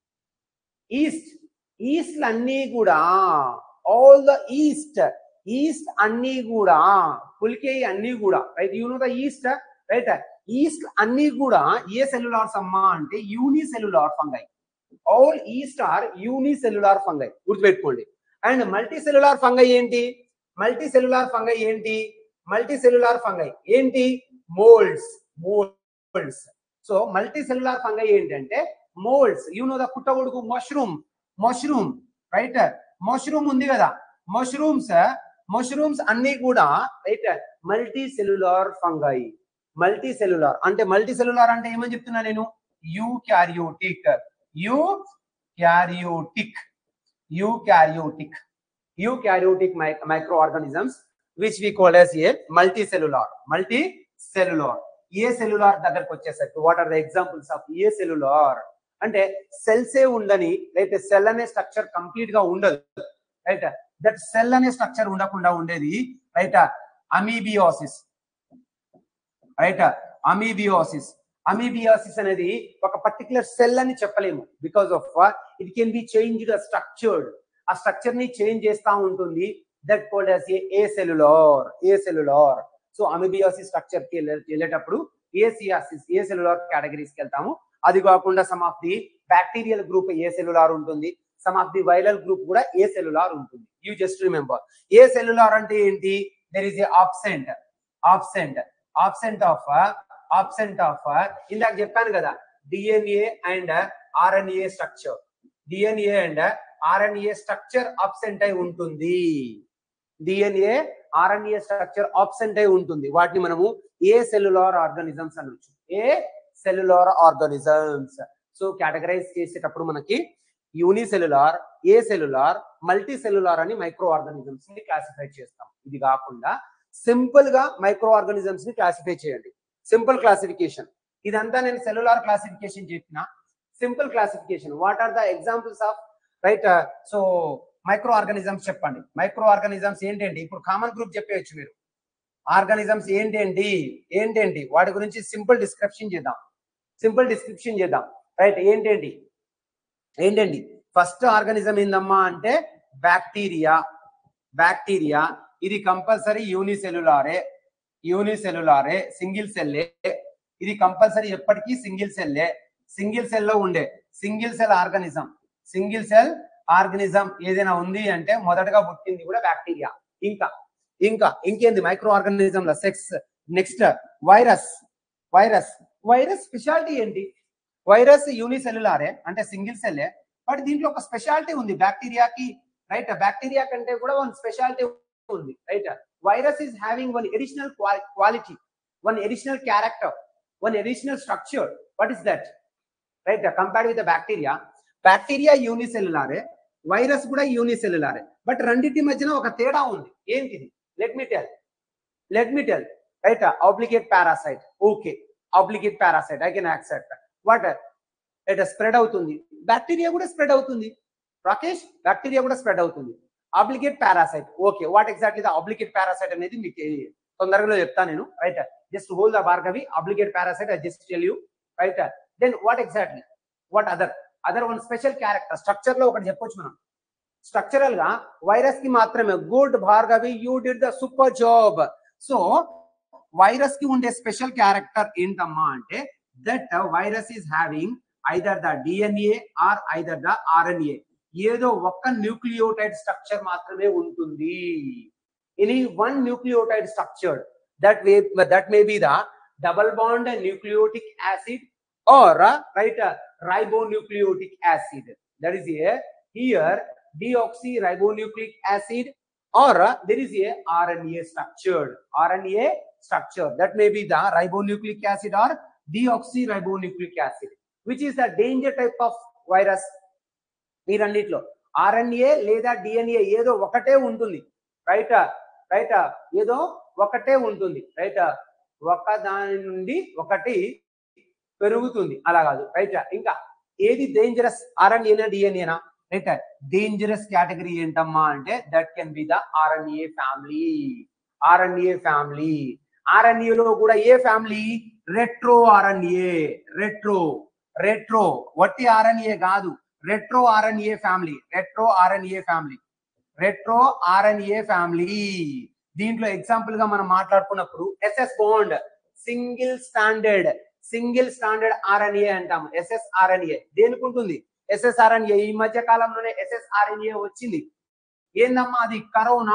ఈస్ట్ ఈస్ట్ అన్ని కూడా ఆల్ ద ఈస్ట్ ఈస్ట్ అన్ని కూడా పులికే అన్ని కూడా right you know the yeast right yeast అన్ని కూడా ఏ సెల్యులార్స్ అమ్మా అంటే unicellular fungi all yeast are unicellular fungi గుర్తుపెట్టుకోండి అండ్ మల్టీ సెల్యులార్ ఫంగై ఏంటి మల్టీ సెల్యులార్ ఫంగై ఏంటి మల్టీ సెల్యులార్ ఫంగై ఏంటి moulds moulds so multicellular fungi ఏంటంటే moulds you know the పుట్టగొడుగు mushroom mushroom right mushroom ఉంది కదా mushrooms mushrooms అన్ని కూడా right multicellular fungi multicellular అంటే మల్టీ సెల్యులార్ అంటే ఏమని చెప్తున్నా నేను eukaryotic eukaryotic eukaryotic eukaryotic microorganisms which we call as a multicellular multicellular acellular దగ్గరకు వచ్చేసరికి what are the examples of acellular అంటే cells ఏ ఉండని అయితే సెల్ అనే స్ట్రక్చర్ కంప్లీట్ గా ఉండదు right that cell అనే స్ట్రక్చర్ ఉండకుండా ఉండేది రైట్ అమీబియోసిస్ రైట్ అమీబియోసిస్ అమీబియోసిస్ అనేది ఒక పర్టికులర్ సెల్ అని చెప్పలేము because of it can be change structured ఆ స్ట్రక్చర్ ని చేంజ్ చేస్తా ఉంటుంది that called as acellular acellular so amoebiosis structure కి వెళ్ళే- వెళ్ళేటప్పుడు ఏ సియాసిస్ ఏ సెల్యులార్ కేటగిరీస్ కి వెళ్తాము అది కాకుండా some of the bacterial group acellular ఉంటుంది some of the viral group కూడా ఏ సెల్యులార్ ఉంటుంది you just remember acellular అంటే ఏంటి there is a absent absent absent of absent of ఇందాక చెప్పాను కదా DNA and RNA structure DNA and RNA structure absent అయి ఉంటుంది డిఎన్ఏ ఆర్ఎన్ఏ స్ట్రక్చర్ ఆబ్సెంట్ అయి ఉంటుంది వాటిని మనము ఏ సెల్యులార్ ఆర్గానిజమ్స్ అనొచ్చు acellular organisms so categorize చేసేటప్పుడు మనకి unicellular acellular multicellular అని మైక్రో ఆర్గానిజమ్స్ ని క్లాసిఫై చేస్తాం ఇది కాకుండా సింపుల్ గా మైక్రో ఆర్గానిజమ్స్ ని క్లాసిఫై చేయండి సింపుల్ క్లాసిఫికేషన్ ఇదంతా నేను సెల్యులార్ క్లాసిఫికేషన్ చెప్పిన simple classification what are the examples of right so microorganisms చెప్పండి మైక్రో ఆర్గానిజమ్స్ ఏంటండి ఇప్పుడు కామన్ గ్రూప్ చెప్పేయచ్చు మీరు ఆర్గానిజమ్స్ ఏంటేంటి ఏంటేంటి వాటి గురించి సింపుల్ డిస్క్రిప్షన్ చేద్దాం సింపుల్ డిస్క్రిప్షన్ చేద్దాం రైట్ ఏంటేంటి ఏంటండి ఫస్ట్ ఆర్గానిజం ఏందమ్మా అంటే బ్యాక్టీరియా బ్యాక్టీరియా ఇది కంపల్సరీ యూనిసెల్యులారే యూనిసెల్యులారే సింగిల్ సెల్లే ఇది కంపల్సరీ ఎప్పటికీ సింగిల్ సెల్లే సింగిల్ సెల్ లో ఉండే single cell organism single cell organism ఏదైనా ఉంది అంటే మొదటగా పుట్టింది కూడా బ్యాక్టీరియా ఇంకా ఇంకా ఇంకేంది మైక్రో ఆర్గానిజం లో సెక్స్ next virus virus virus speciality ఏంటి వైరస్ యూనిసెల్యులారే అంటే సింగిల్ సెల్లే బట్ దీంట్లో ఒక స్పెషాలిటీ ఉంది బ్యాక్టీరియాకి రైట్ బ్యాక్టీరియా కంటే కూడా వన్ స్పెషాలిటీ ఉంది right virus is having one additional quality one additional character one additional structure what is that right compared with bacteria bacteria యూనిసెల్యులారే వైరస్ కూడా యూనిసెల్యులారే బట్ రెండింటి మధ్యన ఒక తేడా ఉంది ఏంటిది let me tell let me tell right obligate parasite okay obligate parasite I can accept what it spread అవుతుంది బ్యాక్టీరియా కూడా స్ప్రెడ్ అవుతుంది రాకేష్ బ్యాక్టీరియా కూడా స్ప్రెడ్ అవుతుంది obligate parasite okay what exactly the obligate parasite అనేది మీకు తొందరగా చెప్తాను నేను right just hold the Bhargavi obligate parasite I just tell you right then what exactly what other other one special character structure లో ఒకటి చెప్పొచ్చు మనం స్ట్రక్చరల్ గా వైరస్ కి మాత్రమే good Bhargavi you did the super job so virus కి ఉండే special character ఏంటమ్మా అంటే that virus is having either the DNA or either the RNA ఏదో ఒక్క న్యూక్లియోటైడ్ స్ట్రక్చర్ మాత్రమే ఉంటుంది any one nucleotide structure that way that may be the double bond nucleotic acid or right ribonucleotic acid that is a here deoxyribonucleic acid or uh, there is a RNA structured RNA structure that may be the ribonucleic acid or deoxyribonucleic acid which is the danger type of virus మీరన్నిట్లో RNA లేదా DNA ఏదో ఒకటే ఉంటుంది right right ఏదో ఒకటే ఉంటుంది right ఒక దాని నుండి ఒకటి పెరుగుతుంది అలా కాదు రైట్ ఇంకా ఏది డేంజరస్ ఆర్ఎన్ఏనా డిఎన్ఏనా రైట్ డేంజరస్ కేటగిరీ ఏంటమ్మా అంటే that can be the RNA family RNA family ఆర్ఎన్ఏలో కూడా ఏ family retro RNA retro retro వట్టి ఆర్ఎన్ఏ కాదు retro RNA family retro RNA family retro RNA family దీంట్లో ఎగ్జాంపుల్ గా మనం మాట్లాడుకున్నప్పుడు SS bond single standard single standard RNA అంటాము ఎస్ఎస్ఆర్ఎన్ఏ దేనికి ఉంటుంది ఎస్ఎస్ఆర్ఎన్ఏ ఈ మధ్య కాలంలోనే ఎస్ఎస్ఆర్ఎన్ఏ వచ్చింది ఏందమ్మా అది corona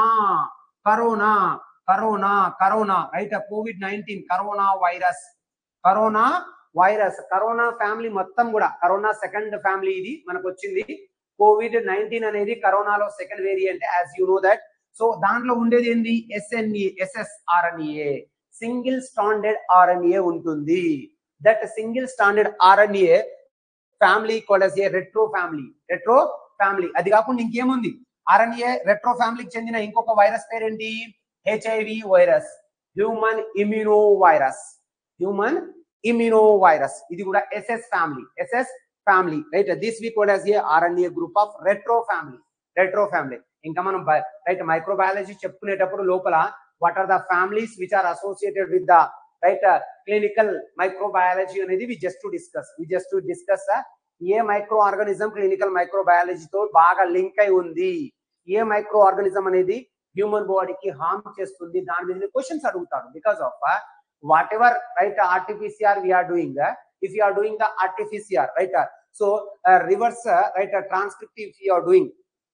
corona corona corona right COVID nineteen corona virus corona virus corona family మొత్తం కూడా కరోనా సెకండ్ ఫ్యామిలీ ఇది మనకు వచ్చింది కోవిడ్ నైన్టీన్ అనేది కరోనాలో second variant as you know that so దాంట్లో ఉండేది ఏంది SNE SSRNA single standard RNA ఉంటుంది that single standard RNA family called a retro family retro family అది కాకుండా ఇంకేముంది ఆర్ఎన్ఏ రెట్రో ఫ్యామిలీకి చెందిన ఇంకొక వైరస్ పేరేంటి HIV virus human immuno virus human immuno virus ఇది కూడా SS family SS family right this we called as a RNA group of retro family retro family ఇంకా మనం రైట్ మైక్రోబయాలజీ చెప్పుకునేటప్పుడు లోపల what are the families which are associated with the right clinical microbiology అనేది we just to discuss we just to discuss ఏ micro microorganism clinical మైక్రోబయాలజీతో బాగా link అయి ఉంది ఏ మైక్రో ఆర్గానిజం అనేది హ్యూమన్ బాడీకి హార్మ్ చేస్తుంది దాని మీద క్వశ్చన్స్ అడుగుతాడు because of whatever right RT PCR we are doing if you are doing the RT PCR right so reverse right transcript if you are doing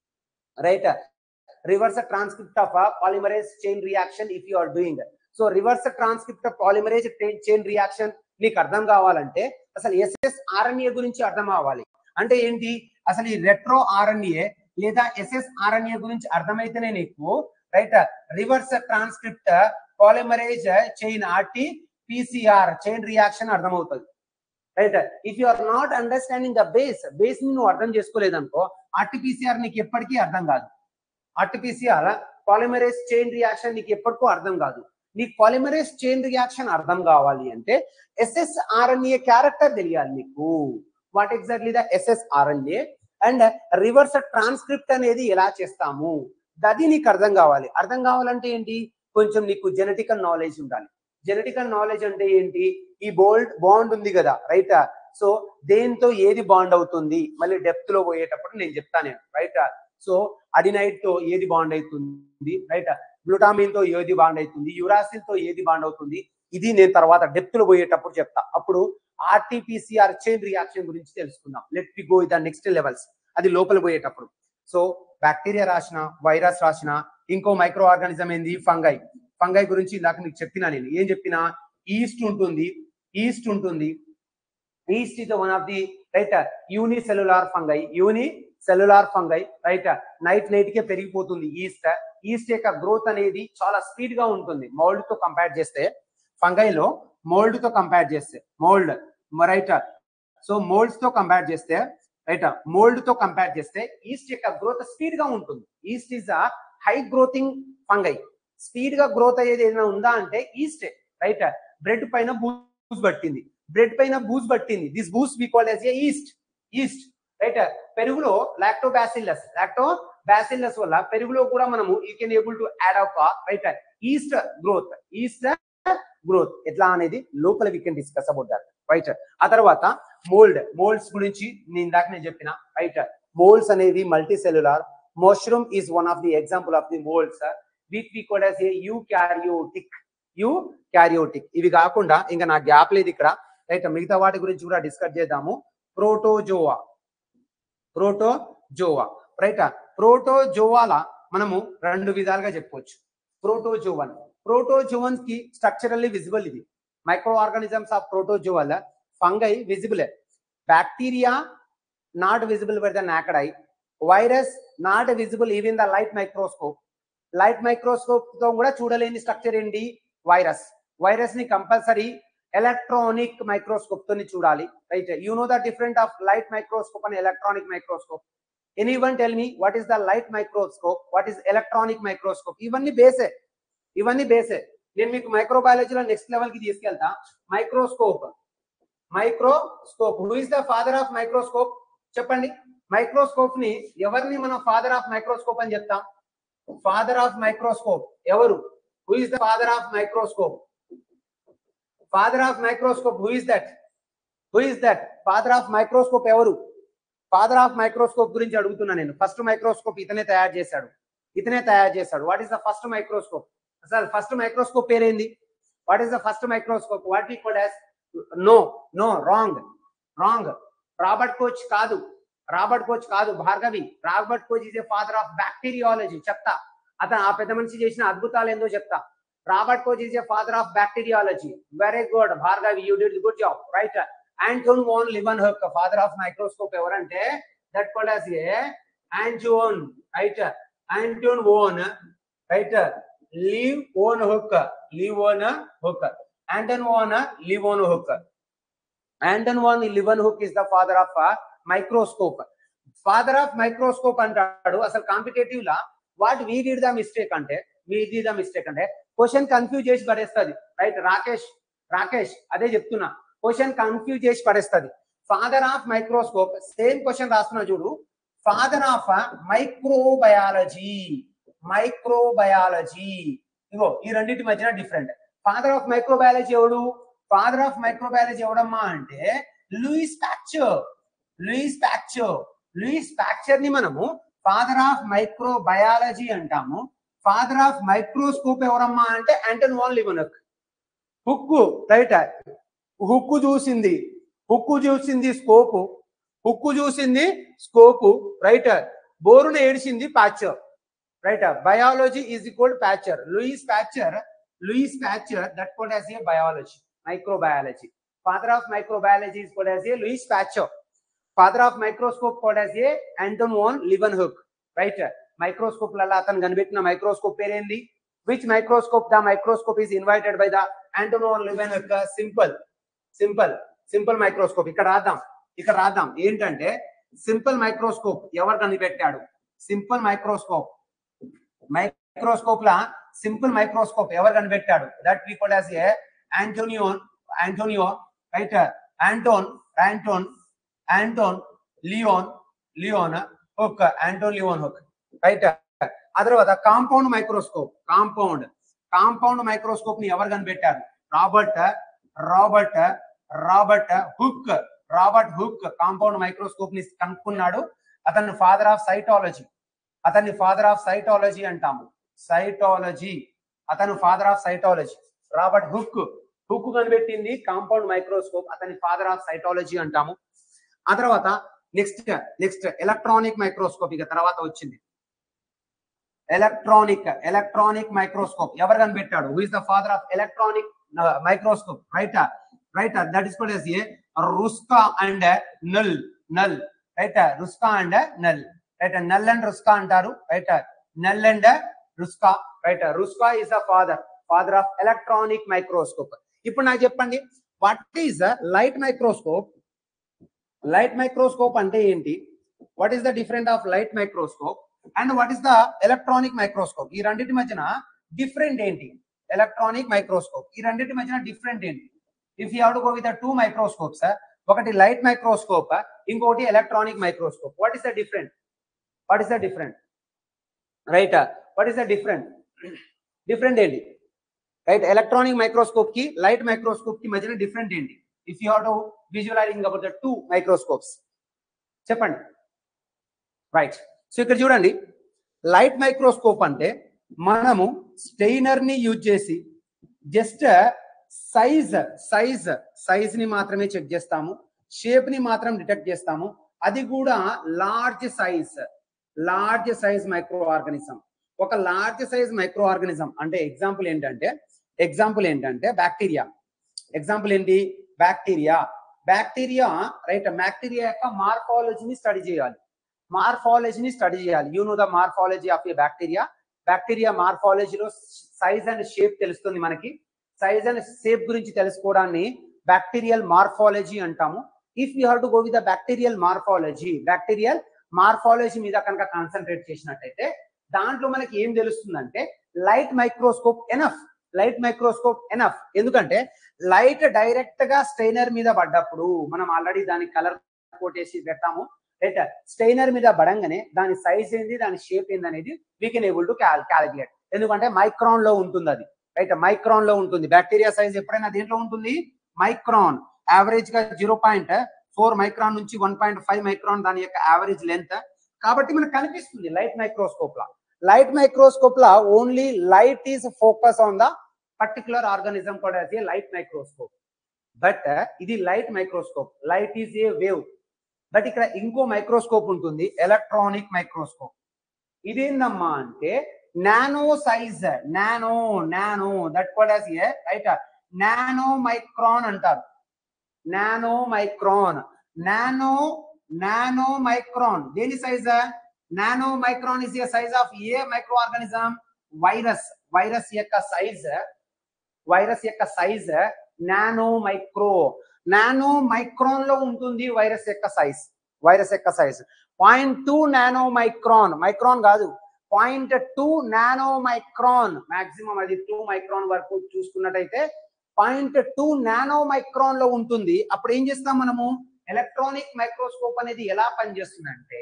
right reverse the transcript of a polymerase chain reaction if you are doing so reverse transcript polymerase chain reaction నీకు అర్థం కావాలంటే అసలు SS RNA గురించి అర్థం అవ్వాలి అంటే ఏంటి అసలు ఈ రెట్రో ఆర్ఎన్ఏ లేదా ఎస్ఎస్ ఆర్ఎన్ఏ గురించి అర్థమైతేనే నీకు right reverse transcript polymerase chain RT PCR chain reaction అర్థమవుతుంది right if you are not understanding the base base ని నువ్వు అర్థం చేసుకోలేదనుకో ఆర్టీపీసీఆర్ నీకు ఎప్పటికీ అర్థం కాదు ఆర్టీపీసీఆర్ పాలిమరేజ్ చైన్ రియాక్షన్ నీకు ఎప్పటికో అర్థం కాదు నీకు పాలిమరేజ్ చైన్ రియాక్షన్ అర్థం కావాలి అంటే ఎస్ఎస్ ఆర్ఎన్ఏ క్యారెక్టర్ తెలియాలి నీకు what exactly the SS RNA and reverse transcript అనేది ఎలా చేస్తాము అది నీకు అర్థం కావాలి అర్థం కావాలంటే ఏంటి కొంచెం నీకు జెనెటికల్ నాలెడ్జ్ ఉండాలి జెనెటికల్ నాలెడ్జ్ అంటే ఏంటి ఈ బోల్డ్ బాండ్ ఉంది కదా రైట్ సో దేంతో ఏది బాండ్ అవుతుంది మళ్ళీ డెప్త్ లో పోయేటప్పుడు నేను చెప్తాను నేను రైట్ సో అడినైట్ తో ఏది బాండ్ అవుతుంది రైట్ గ్లూటామిన్ తో ఏది బాండ్ అవుతుంది యురాసిల్ తో ఏది బాండ్ అవుతుంది ఇది నేను తర్వాత డెప్త్ లో పోయేటప్పుడు చెప్తా అప్పుడు ఆర్టీపీసీఆర్ చైన్ రియాక్షన్ గురించి తెలుసుకుందాం let we go the next levels అది లోపల పోయేటప్పుడు సో బ్యాక్టీరియా రాసిన వైరస్ రాసిన ఇంకో మైక్రో ఆర్గానిజం ఏంది ఫంగై ఫంగై గురించి ఇందాక మీకు చెప్పినా నేను ఏం చెప్పినా ఈస్ట్ ఉంటుంది ఈస్ట్ ఉంటుంది yeast is one of the right unicellular fungi unicellular fungi right night night కే పెరిగిపోతుంది ఈస్ట్ ఈస్ట్ యొక్క గ్రోత్ అనేది చాలా స్పీడ్ గా ఉంటుంది మోల్డ్ తో కంపేర్ చేస్తే ఫంగైలో మోల్డ్ తో కంపేర్ చేస్తే మోల్డ్ రైట్ సో మోల్డ్స్ తో కంపేర్ చేస్తే రైట్ మోల్డ్ తో కంపేర్ చేస్తే ఈస్ట్ యొక్క గ్రోత్ స్పీడ్ గా ఉంటుంది yeast is a high growthing fungi speed గా గ్రోత్ అయ్యేది ఏదైనా ఉందా అంటే ఈస్ట్ రైట్ బ్రెడ్ పైన బూస్ పట్టింది బ్రెడ్ పైన బూస్ పట్టింది దిస్ బూస్ we call as a yeast yeast right పెరుగులో లాక్టో బ్యాసిల్లస్ లాక్టో బ్యాసిల్లస్ వల్ల పెరుగులో కూడా మనము you can able to add up right yeast growth yeast growth ఎట్లా అనేది లోపల we can discuss about that right ఆ తర్వాత మోల్డ్ మోల్డ్స్ గురించి నేను ఇందాక నేను చెప్పిన రైట్ మోల్డ్స్ అనేది multicellular mushroom is one of the example of the moulds which we called as A you eukaryotic eukaryotic ఇవి కాకుండా ఇంకా నా గ్యాప్ లేదు ఇక్కడ రైట్ మిగతా వాటి గురించి కూడా డిస్కస్ చేద్దాము ప్రోటోజోవా ప్రోటోజోవా రైట్ ప్రోటోజోవాల మనము రెండు విధాలుగా చెప్పుకోవచ్చు ప్రోటోజోవన్ ప్రోటోజోవన్స్ కి స్ట్రక్చరల్లీ విజిబుల్ ఇది micro organisms of protozoal fungi visible bacteria not visible by the naked eye virus not visible even the light microscope light microscope తో కూడా చూడలేని స్ట్రక్చర్ ఏంటి వైరస్ వైరస్ ని కంపల్సరీ ఎలక్ట్రానిక్ మైక్రోస్కోప్ తోని చూడాలి right you know the different of light microscope and electronic microscope any one tell me what is the light microscope what is electronic microscope ఇవన్నీ బేసే ఇవన్నీ బేసే నేను మీకు మైక్రోబయాలజీలో నెక్స్ట్ లెవెల్ కి తీసుకెళ్తా microscope microscope who is the father of microscope చెప్పండి microscope ని ఎవరిని మనం ఫాదర్ ఆఫ్ మైక్రోస్కోప్ అని చెప్తాం ఫాదర్ ఆఫ్ మైక్రోస్కోప్ ఎవరు who is the father of microscope father of microscope who is that who is that father of microscope ఎవరు father of microscope గురించి అడుగుతున్నా నేను ఫస్ట్ మైక్రోస్కోప్ ఇతనే తయారు చేశాడు ఇతనే తయారు చేశాడు what is the first microscope అసలు ఫస్ట్ మైక్రోస్కోప్ పేరేంది What is the first microscope? What we call as no, no, wrong, wrong. Robert Koch కాదు రాబర్ట్ కోచ్ కాదు Bhargavi Robert Koch is a father of bacteriology చెప్తా అతను ఆ పెద్ద మనిషి చేసిన అద్భుతాలు ఏందో చెప్తా Robert Koch is a father of bacteriology very good Bhargavi you did good job right Anton von Leeuwenhoek father of microscope ఎవరంటే that called as a Anton right Anton von right Leeuwenhoek Leeuwenhoek Anton von Leeuwenhoek Anton von లివన్ hook is the father of microscope father of microscope అంటాడు అసలు competitive లా what we did the mistake అంటే we did the mistake అంటే question confuse చేసి పడేస్తుంది right Rakesh Rakesh అదే చెప్తున్నా question confuse చేసి పడేస్తుంది father of microscope same question రాస్తున్నా చూడు ఫాదర్ ఆఫ్ మైక్రోబయాలజీ మైక్రోబయాలజీ ఇగో ఈ రెండింటి మధ్యన డిఫరెంట్ ఫాదర్ ఆఫ్ మైక్రోబయాలజీ ఎవడు ఫాదర్ ఆఫ్ మైక్రోబయాలజీ ఎవడమ్మా అంటే Louis Pasteur Louis Pasteur Louis Pasteur ని మనము ఫాదర్ ఆఫ్ మైక్రోబయాలజీ అంటాము ఫాదర్ ఆఫ్ మైక్రోస్కోప్ ఎవరమ్మా అంటే Anton van Leeuwenhoek right Hooke చూసింది హుక్కు చూసింది స్కోపు హుక్కు చూసింది స్కోపు రైట్ బోరును ఏడిచింది Pasteur right biology is equal Pasteur Louis Pasteur Louis Pasteur that called as a biology microbiology father of microbiology is called as a Louis Pasteur father of microscope called as a Anton von Leeuwenhoek right microscope లలో అతను కనిపెట్టిన microscope పేరేంది which microscope the microscope is invited by the Anton von Leeuwenhoek simple simple simple microscope ఇక్కడ రాద్దాం ఇక్కడ రాద్దాం ఏంటంటే simple microscope ఎవరు కనిపెట్టాడు సింపుల్ మైక్రోస్కోప్ మైక్రోస్కోప్ లా సింపుల్ మైక్రోస్కోప్ ఎవరు కనిపెట్టాడు that we called as a Antonio Antonio right Anton Anton Anton Leeuwen Leeuwenhoek Anton Leeuwenhoek right ఆ తర్వాత compound microscope compound compound microscope ని ఎవరు కనిపెట్టారు Robert Robert Robert Hooke Robert Hooke compound microscope ని కనుక్కున్నాడు అతను father of cytology అతన్ని father of cytology అంటాము సైటాలజీ అతను father of cytology Robert Hooke Hooke కనిపెట్టింది కాంపౌండ్ మైక్రోస్కోప్ అతని ఫాదర్ ఆఫ్ సైటాలజీ అంటాము ఆ తర్వాత నెక్స్ట్ నెక్స్ట్ ఎలక్ట్రానిక్ మైక్రోస్కోప్ ఇక తర్వాత వచ్చింది ఎలక్ట్రానిక్ ఎలక్ట్రానిక్ మైక్రోస్కోప్ ఎవరు కనిపెట్టాడు who is the father of electronic microscope right right that is called a Ruska and Knoll Knoll right Ruska and Knoll right Knoll and Ruska అంటారు right Knoll and Ruska right Ruska is the father father of electronic microscope ఇప్పుడు నాకు చెప్పండి what is light microscope light microscope అంటే ఏంటి what is the different of light microscope and what is the electronic microscope ఈ రెండింటి మధ్యన different ఏంటి electronic microscope ఈ రెండింటి మధ్యన డిఫరెంట్ ఏంటి if you have to go with two microscopes ఒకటి లైట్ మైక్రోస్కోప్ ఇంకొకటి electronic microscope what is the different what is the different right what is the different different ఏంటి రైట్ ఎలక్ట్రానిక్ మైక్రోస్కోప్ కి light microscope కి మధ్యన different ఏంటి if you have to visualizing about the two microscopes చెప్పండి right so ఇక్కడ చూడండి light microscope అంటే మనము స్టెయినర్ ని యూజ్ చేసి జస్ట్ సైజ్ సైజ్ సైజ్ ని మాత్రమే చెక్ చేస్తాము షేప్ ని మాత్రం డిటెక్ట్ చేస్తాము అది కూడా large size large size micro organism ఒక లార్జ్ సైజ్ మైక్రో ఆర్గానిజం అంటే ఎగ్జాంపుల్ ఏంటంటే ఎగ్జాంపుల్ ఏంటంటే బ్యాక్టీరియా ఎగ్జాంపుల్ ఏంటి బ్యాక్టీరియా బ్యాక్టీరియా రైట్ బ్యాక్టీరియా యొక్క మార్ఫాలజీని స్టడీ చేయాలి మార్ఫాలజీని స్టడీ చేయాలి you know the morphology of a bacteria bacteria మార్ఫాలజీలో సైజ్ అండ్ షేప్ తెలుస్తుంది మనకి సైజ్ అండ్ షేప్ గురించి తెలుసుకోవడాన్ని బ్యాక్టీరియల్ మార్ఫాలజీ అంటాము if you have to go with the bacterial morphology bacterial morphology మీద కనుక కాన్సన్ట్రేట్ చేసినట్టయితే దాంట్లో మనకి ఏం తెలుస్తుందంటే light microscope enough light microscope enough ఎందుకంటే లైట్ డైరెక్ట్ గా స్టైనర్ మీద పడ్డప్పుడు మనం ఆల్రెడీ దాని కలర్ కొట్టేసి పెడతాము రైట్ స్టైనర్ మీద పడంగానే దాని సైజ్ ఏంది దాని షేప్ ఏంది అనేది we can able to calculate ఎందుకంటే మైక్రాన్ లో ఉంటుంది అది రైట్ మైక్రాన్ లో ఉంటుంది బ్యాక్టీరియా సైజ్ ఎప్పుడైనా దేంట్లో ఉంటుంది మైక్రాన్ యావరేజ్ గా జీరో పాయింట్ ఫోర్ మైక్రాన్ నుంచి వన్ పాయింట్ ఫైవ్ మైక్రాన్ దాని యొక్క యావరేజ్ లెంత్ కాబట్టి మనకు కనిపిస్తుంది లైట్ మైక్రోస్కోప్ లా లైట్ మైక్రోస్కోప్ లా only light is focus on the particular organism కూడా as a light microscope but ఇది light microscope light is a wave but ఇక్కడ ఇంకో మైక్రోస్కోప్ ఉంటుంది ఎలక్ట్రానిక్ మైక్రోస్కోప్ ఇదేందమ్మా అంటే nano size nano nano that కూడా ఏ రైట్ నానో మైక్రాన్ అంటారు nano micron nano nano micron దేని size nano micron is a size of a micro organism virus virus యొక్క size virus యొక్క size nano micro nano micron లో ఉంటుంది virus యొక్క size virus యొక్క size point two nano micron micron కాదు point two nano micron maximum అది two micron వరకు చూసుకున్నట్టయితే పాయింట్ టూ నానో మైక్రాన్ లో ఉంటుంది అప్పుడు ఏం చేస్తాం మనము ఎలక్ట్రానిక్ మైక్రోస్కోప్ అనేది ఎలా పనిచేస్తుందంటే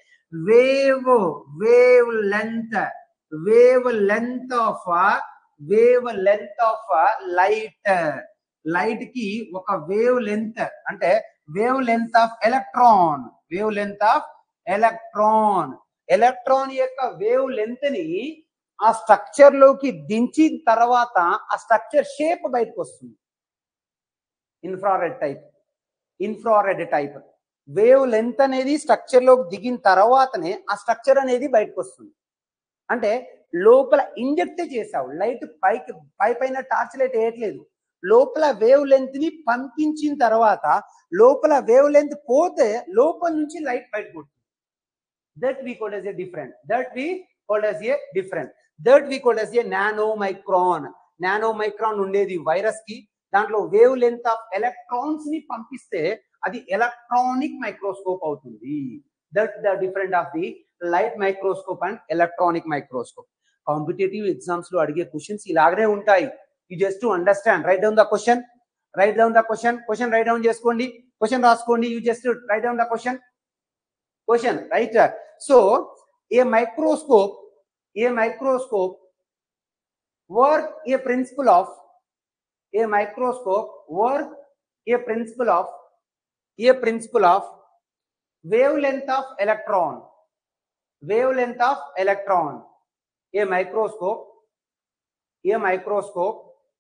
wave wavelength wavelength of wavelength of light light కి ఒక వేవ్ లెంత్ అంటే wavelength of electron wavelength of electron electron యొక్క వేవ్ లెంత్ ని ఆ స్ట్రక్చర్ లోకి దించిన తర్వాత ఆ స్ట్రక్చర్ షేప్ బయటకు వస్తుంది infrared type infrared type wavelength అనేది స్ట్రక్చర్ లోకి దిగిన తర్వాతనే ఆ స్ట్రక్చర్ అనేది బయటకు వస్తుంది అంటే లోపల ఇంజెక్ట్ చేసావు లైట్ పైకి పై పైన టార్చ్ లైట్ వేయట్లేదు లోపల వేవ్ లెంత్ ని పంపించిన తర్వాత లోపల వేవ్ లెంత్ పోతే లోపల నుంచి లైట్ బయట కొడుతుంది that we called as a different that we called as a different that we called as a nano micron nano micron ఉండేది వైరస్ కి దాంట్లో వేవ్ లెంత్ ఆఫ్ ఎలక్ట్రాన్స్ ని పంపిస్తే అది ఎలక్ట్రానిక్ మైక్రోస్కోప్ అవుతుంది that the different of the light microscope and electronic microscope competitive exams లో అడిగే questions ఇలాగనే ఉంటాయి you just to understand write down the question write down the question question write down చేసుకోండి question రాసుకోండి you just write down the question question right so a microscope a microscope work a principle of a microscope work a principle of a principle of wavelength of electron wavelength of electron a microscope a microscope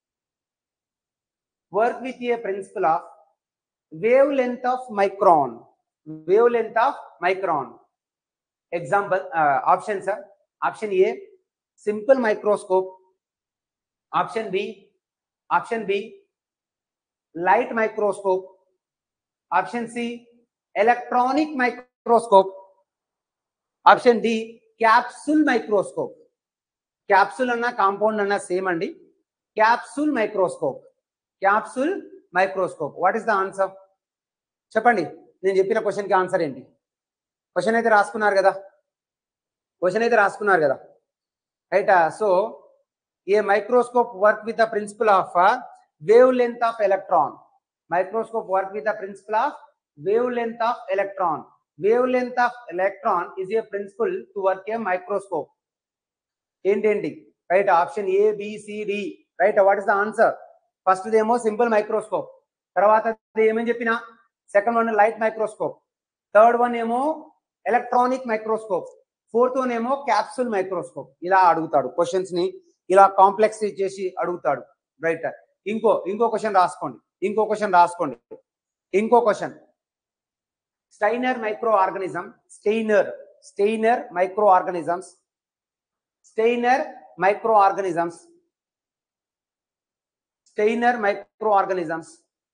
work with a principle of wavelength of micron wavelength of micron example uh, options are option a simple microscope option b option b light microscope option c electronic microscope option d capsule microscope capsule అన్న compound అన్న same అండి capsule microscope capsule microscope what is the answer చెప్పండి నేను చెప్పిన question కి answer ఏంటి question అయితే రాసుకున్నారు కదా క్వశ్చన్ అయితే రాసుకున్నారు కదా right so a microscope work with the principle of wavelength of electron microscope work with the principle of wavelength of electron wavelength of electron is a principle to work a microscope ఏంటేంటి right option A B C D right what is the answer first ఏమో simple microscope తర్వాత ఏమని చెప్పిన second one light microscope third one ఏమో electronic microscope fourth one ఏమో capsule microscope ఇలా అడుగుతాడు questions ని ఇలా కాంప్లెక్స్ చేసి అడుగుతాడు రైట్ ఇంకో ఇంకో క్వశ్చన్ రాసుకోండి ఇంకో క్వశ్చన్ రాసుకోండి ఇంకో question stainer micro organism stainer stainer micro organisms stainer micro organisms stainer micro organisms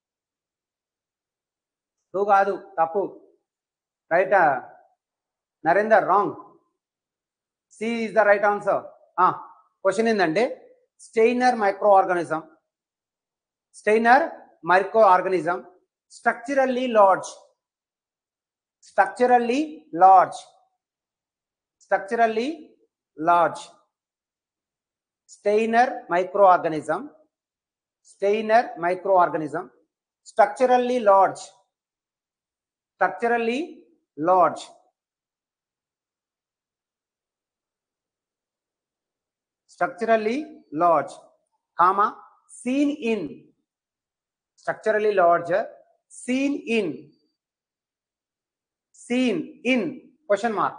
two కాదు తప్పు right Narender wrong C is the right answer question ఏంటంటే stainer micro organism stainer micro organism structurally large structurally large structurally large Steiner microorganism Steiner microorganism structurally large structurally large structurally large comma seen in structurally large seen in seen in question mark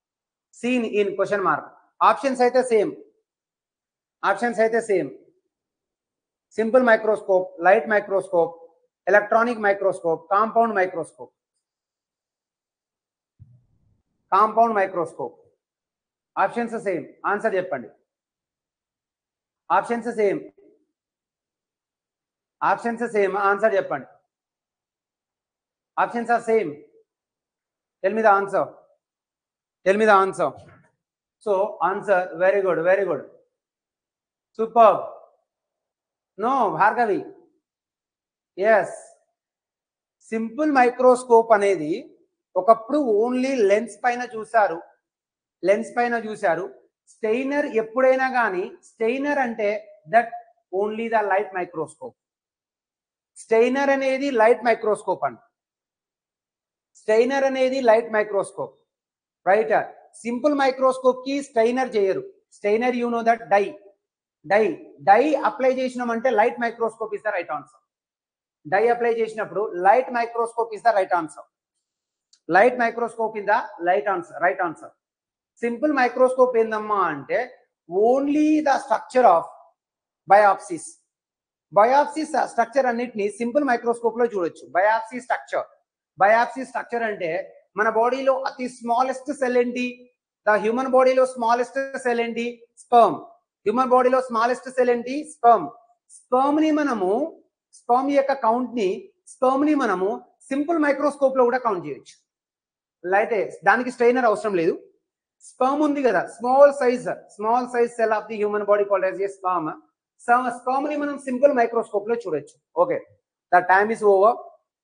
seen in question mark options అయితే same options అయితే same simple microscope light microscope electronic microscope compound microscope compound microscope options same answer చెప్పండి options same options same answer చెప్పండి options are same tell me the answer tell me the answer so answer very good very good super no Bhargavi yes simple microscope అనేది ఒకప్పుడు only lens పైన చూశారు lens పైన చూశారు strainer ఎప్పుడైనా కానీ stainer అంటే that only the light microscope stainer అనేది లైట్ మైక్రోస్కోప్ అండి స్టెయినర్ అనేది light microscope right simple microscope కి స్టెయినర్ చేయరు stainer you know that dye dye dye apply చేసినామంటే light microscope is the right answer dye apply చేసినప్పుడు light microscope is the right answer light microscope in the light answer right answer simple microscope ఏందమ్మా అంటే only the structure of biopsies biopsies structure అన్నిటిని simple microscope లో చూడొచ్చు biopsy structure biopsy structure అంటే మన బాడీలో అతి స్మాలెస్ట్ సెల్ ఏంటి ద హ్యూమన్ బాడీలో స్మాలెస్ట్ సెల్ ఏంటి స్పర్మ్ హ్యూమన్ బాడీలో స్మాలెస్ట్ సెల్ ఏంటి స్పర్మ్ స్పర్మ్ ని మనము స్పర్మ్ యొక్క కౌంట్ ని స్పర్మ్ ని మనము సింపుల్ మైక్రోస్కోప్ లో కూడా కౌంట్ చేయొచ్చు అయితే దానికి స్ట్రైనర్ అవసరం లేదు స్పర్మ్ ఉంది కదా small size small size cell of the human body called as a sperm sperm ని మనం సింపుల్ మైక్రోస్కోప్ లో చూడొచ్చు okay the time is over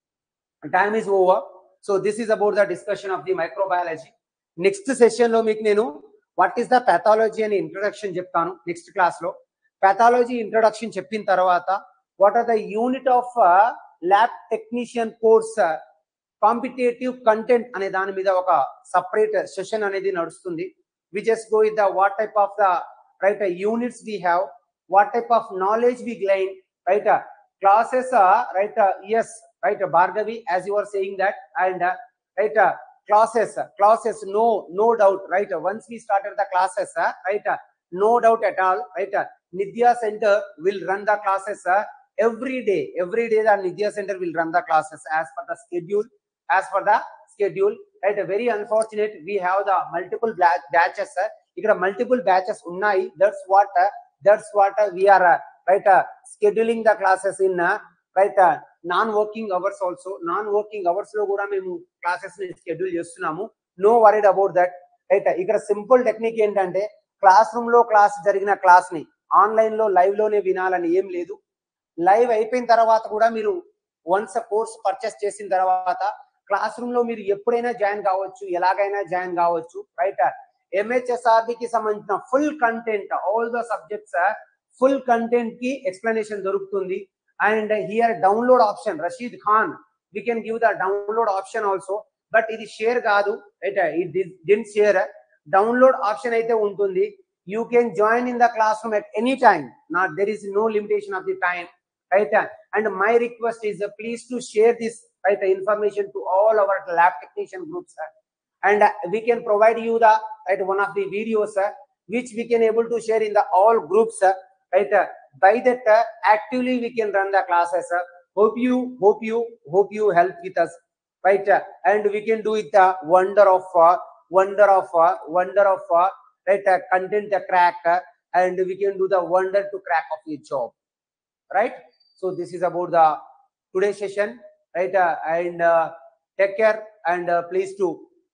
time is over so this is about the discussion of the microbiology next session లో మీకు నేను what is the pathology అని introduction చెప్తాను next class లో పాథాలజీ ఇంట్రొడక్షన్ చెప్పిన తర్వాత what are the unit of lab technician course competitive content అనే దాని మీద ఒక సపరేట్ సెషన్ అనేది నడుస్తుంది we just go in the what type of the right units we have what type of knowledge we gain right classes right yes right Bhargavi as you are saying that and right classes classes no no doubt right once we started the classes uh, right uh, no doubt at all right uh, nidya center will run the classes uh, every day every day the nidya center will run the classes as per the schedule as per the schedule right very unfortunate we have the multiple bla- batches uh, ఇక్కడ multiple batches ఉన్నాయి that's what that's what we're right scheduling the classes in right non working hours also non working hours లో కూడా మేము classes ని schedule చేస్తున్నాము no worried about that right ఇక్కడ simple technique ఏంటంటే classroom లో class జరిగిన క్లాస్ ని ఆన్లైన్ లో లైవ్ లోనే వినాలని ఏం లేదు లైవ్ అయిపోయిన తర్వాత కూడా మీరు వన్స్ కోర్స్ పర్చేస్ చేసిన తర్వాత క్లాస్ రూమ్ లో మీరు ఎప్పుడైనా జాయిన్ కావచ్చు ఎలాగైనా జాయిన్ కావచ్చు రైట్ ఎంహెచ్ఎస్ఆర్బి కి సంబంధించిన full content all the subjects full content కి ఎక్స్ప్లెనేషన్ దొరుకుతుంది and here download option Rashid Khan we can give the download option also but ఇది షేర్ కాదు రైట్ ఇది డింట్ షేర్ డౌన్లోడ్ ఆప్షన్ అయితే ఉంటుంది you can join in the classroom at any time not there is no limitation of the time right and my request is please to share this right information to all our lab technician groups and uh, we can provide you the right one of the videos uh, which we can able to share in the all groups uh, right uh, by that uh, actively we can run the classes uh, hope you hope you hope you help with us right uh, and we can do it the wonder of uh, wonder of uh, wonder of uh, right uh, content uh, crack uh, and we can do the wonder to crack of your job right so this is about the today's session right uh, and uh, take care and uh, please to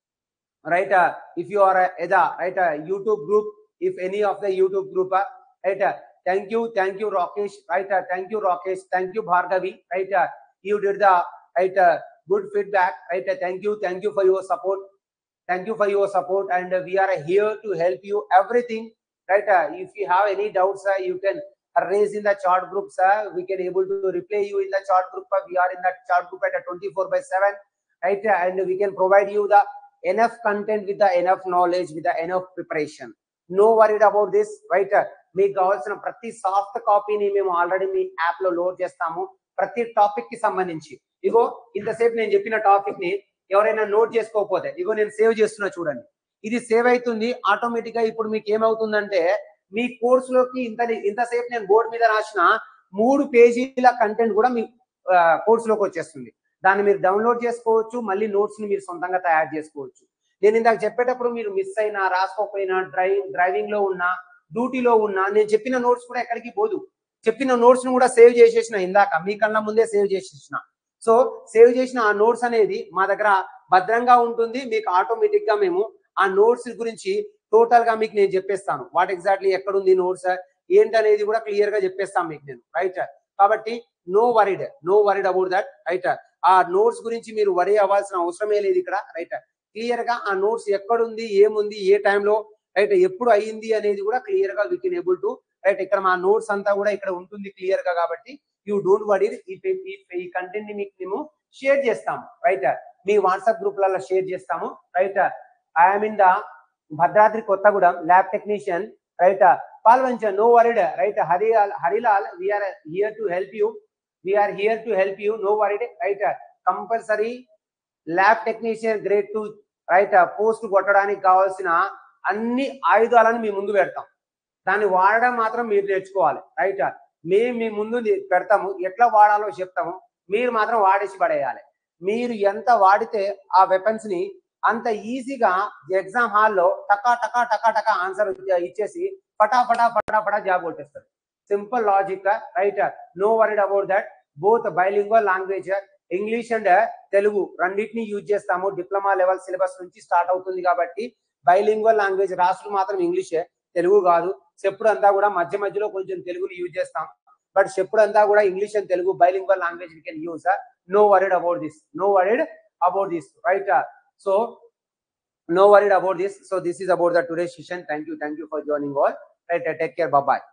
right uh, if you are a EDA, right a youtube group if any of the youtube group uh, right uh, thank you thank you rakesh right uh, thank you rakesh thank you bhargavi right uh, you did the right uh, good feedback right uh, thank you thank you for your support thank you for your support and uh, we are here to help you everything right uh, if you have any doubts uh, you can raise in the chat groups uh, we can able to reply you in the chat group uh, we are in that chat group at a 24 by 7 right uh, and we can provide you the enough content with the enough knowledge with the enough preparation no worried about this right మీకు కావాల్సిన ప్రతి soft కాపీని మేము already మీ app లో load చేస్తాము ప్రతి topic కి సంబంధించి ఇగో ఇంతసేపు నేను చెప్పిన టాపిక్ ని ఎవరైనా నోట్ చేసుకోకపోతే ఇగో నేను సేవ్ చేస్తున్నా చూడండి ఇది సేవ్ అవుతుంది ఆటోమేటిక్ గా ఇప్పుడు మీకు ఏమవుతుందంటే మీ కోర్స్ లోకి ఇంత ఇంతసేపు నేను బోర్డు మీద రాసిన మూడు పేజీల కంటెంట్ కూడా మీ కోర్సులోకి వచ్చేస్తుంది దాన్ని మీరు డౌన్లోడ్ చేసుకోవచ్చు మళ్ళీ నోట్స్ ని మీరు సొంతంగా తయారు చేసుకోవచ్చు నేను ఇందాక చెప్పేటప్పుడు మీరు మిస్ అయినా రాసుకోకపోయినా డ్రైవ్ డ్రైవింగ్ లో ఉన్నా డ్యూటీలో ఉన్నా నేను చెప్పిన నోట్స్ కూడా ఎక్కడికి పోదు చెప్పిన నోట్స్ ను కూడా సేవ్ చేసేసిన ఇందాక మీ కళ్ళ ముందే సేవ్ చేసేసిన సో సేవ్ చేసిన ఆ నోట్స్ అనేది మా దగ్గర భద్రంగా ఉంటుంది మీకు ఆటోమేటిక్ గా మేము ఆ నోట్స్ గురించి టోటల్ గా మీకు నేను చెప్పేస్తాను వాట్ ఎగ్జాక్ట్లీ ఎక్కడ ఉంది నోట్స్ ఏంటనేది కూడా క్లియర్ గా చెప్పేస్తాను మీకు నేను రైట్ కాబట్టి no worried no worried about that right ఆ నోట్స్ గురించి మీరు వరీ అవ్వాల్సిన అవసరమే లేదు ఇక్కడ రైట్ క్లియర్ గా ఆ నోట్స్ ఎక్కడుంది ఏముంది ఏ టైంలో రైట్ ఎప్పుడు అయ్యింది అనేది కూడా క్లియర్ గా we can able to right ఇక్కడ మా నోట్స్ అంతా కూడా ఇక్కడ ఉంటుంది క్లియర్ గా కాబట్టి యూ డోంట్ వరీ ఈ ఈ కంటెంట్ ని మీకు మేము షేర్ చేస్తాము రైట్ మీ వాట్సాప్ గ్రూప్లలో షేర్ చేస్తాము right I'm in the Bhadradri Kothagudem lab technician right Palvancha no worried right Harilal Harilal we're here to help you we're here to help you no worried right compulsory lab technician grade two right post కొట్టడానికి కావాల్సిన అన్ని ఆయుధాలను మీ ముందు పెడతాం దాన్ని వాడడం మాత్రం మీరు నేర్చుకోవాలి రైట్ మేము మీ ముందు పెడతాము ఎట్లా వాడాలో చెప్తాము మీరు మాత్రం వాడేసి పడేయాలి మీరు ఎంత వాడితే ఆ వెపన్స్ ని అంత ఈజీగా ఎగ్జామ్ హాల్లో టకా టకా టకా టకా ఆన్సర్ ఇచ్చేసి ఫటాఫటా ఫటాఫటా జాబ్ కొట్టేస్తారు simple logic right no worried about that both bilingual language English and Telugu రెండింటిని యూజ్ చేస్తాము డిప్లొమా లెవెల్ సిలబస్ నుంచి స్టార్ట్ అవుతుంది కాబట్టి బైలింగ్వల్ లాంగ్వేజ్ రాసులు మాత్రం ఇంగ్లీషే తెలుగు కాదు చెప్పుడు అంతా కూడా మధ్య మధ్యలో కొంచెం తెలుగుని యూజ్ చేస్తాం బట్ చెప్పుడు అంతా కూడా English and Telugu bilingual language can use no worried about this no worried about this right so no worried about this so this is about the today's session thank you thank you for joining all right take care bye bye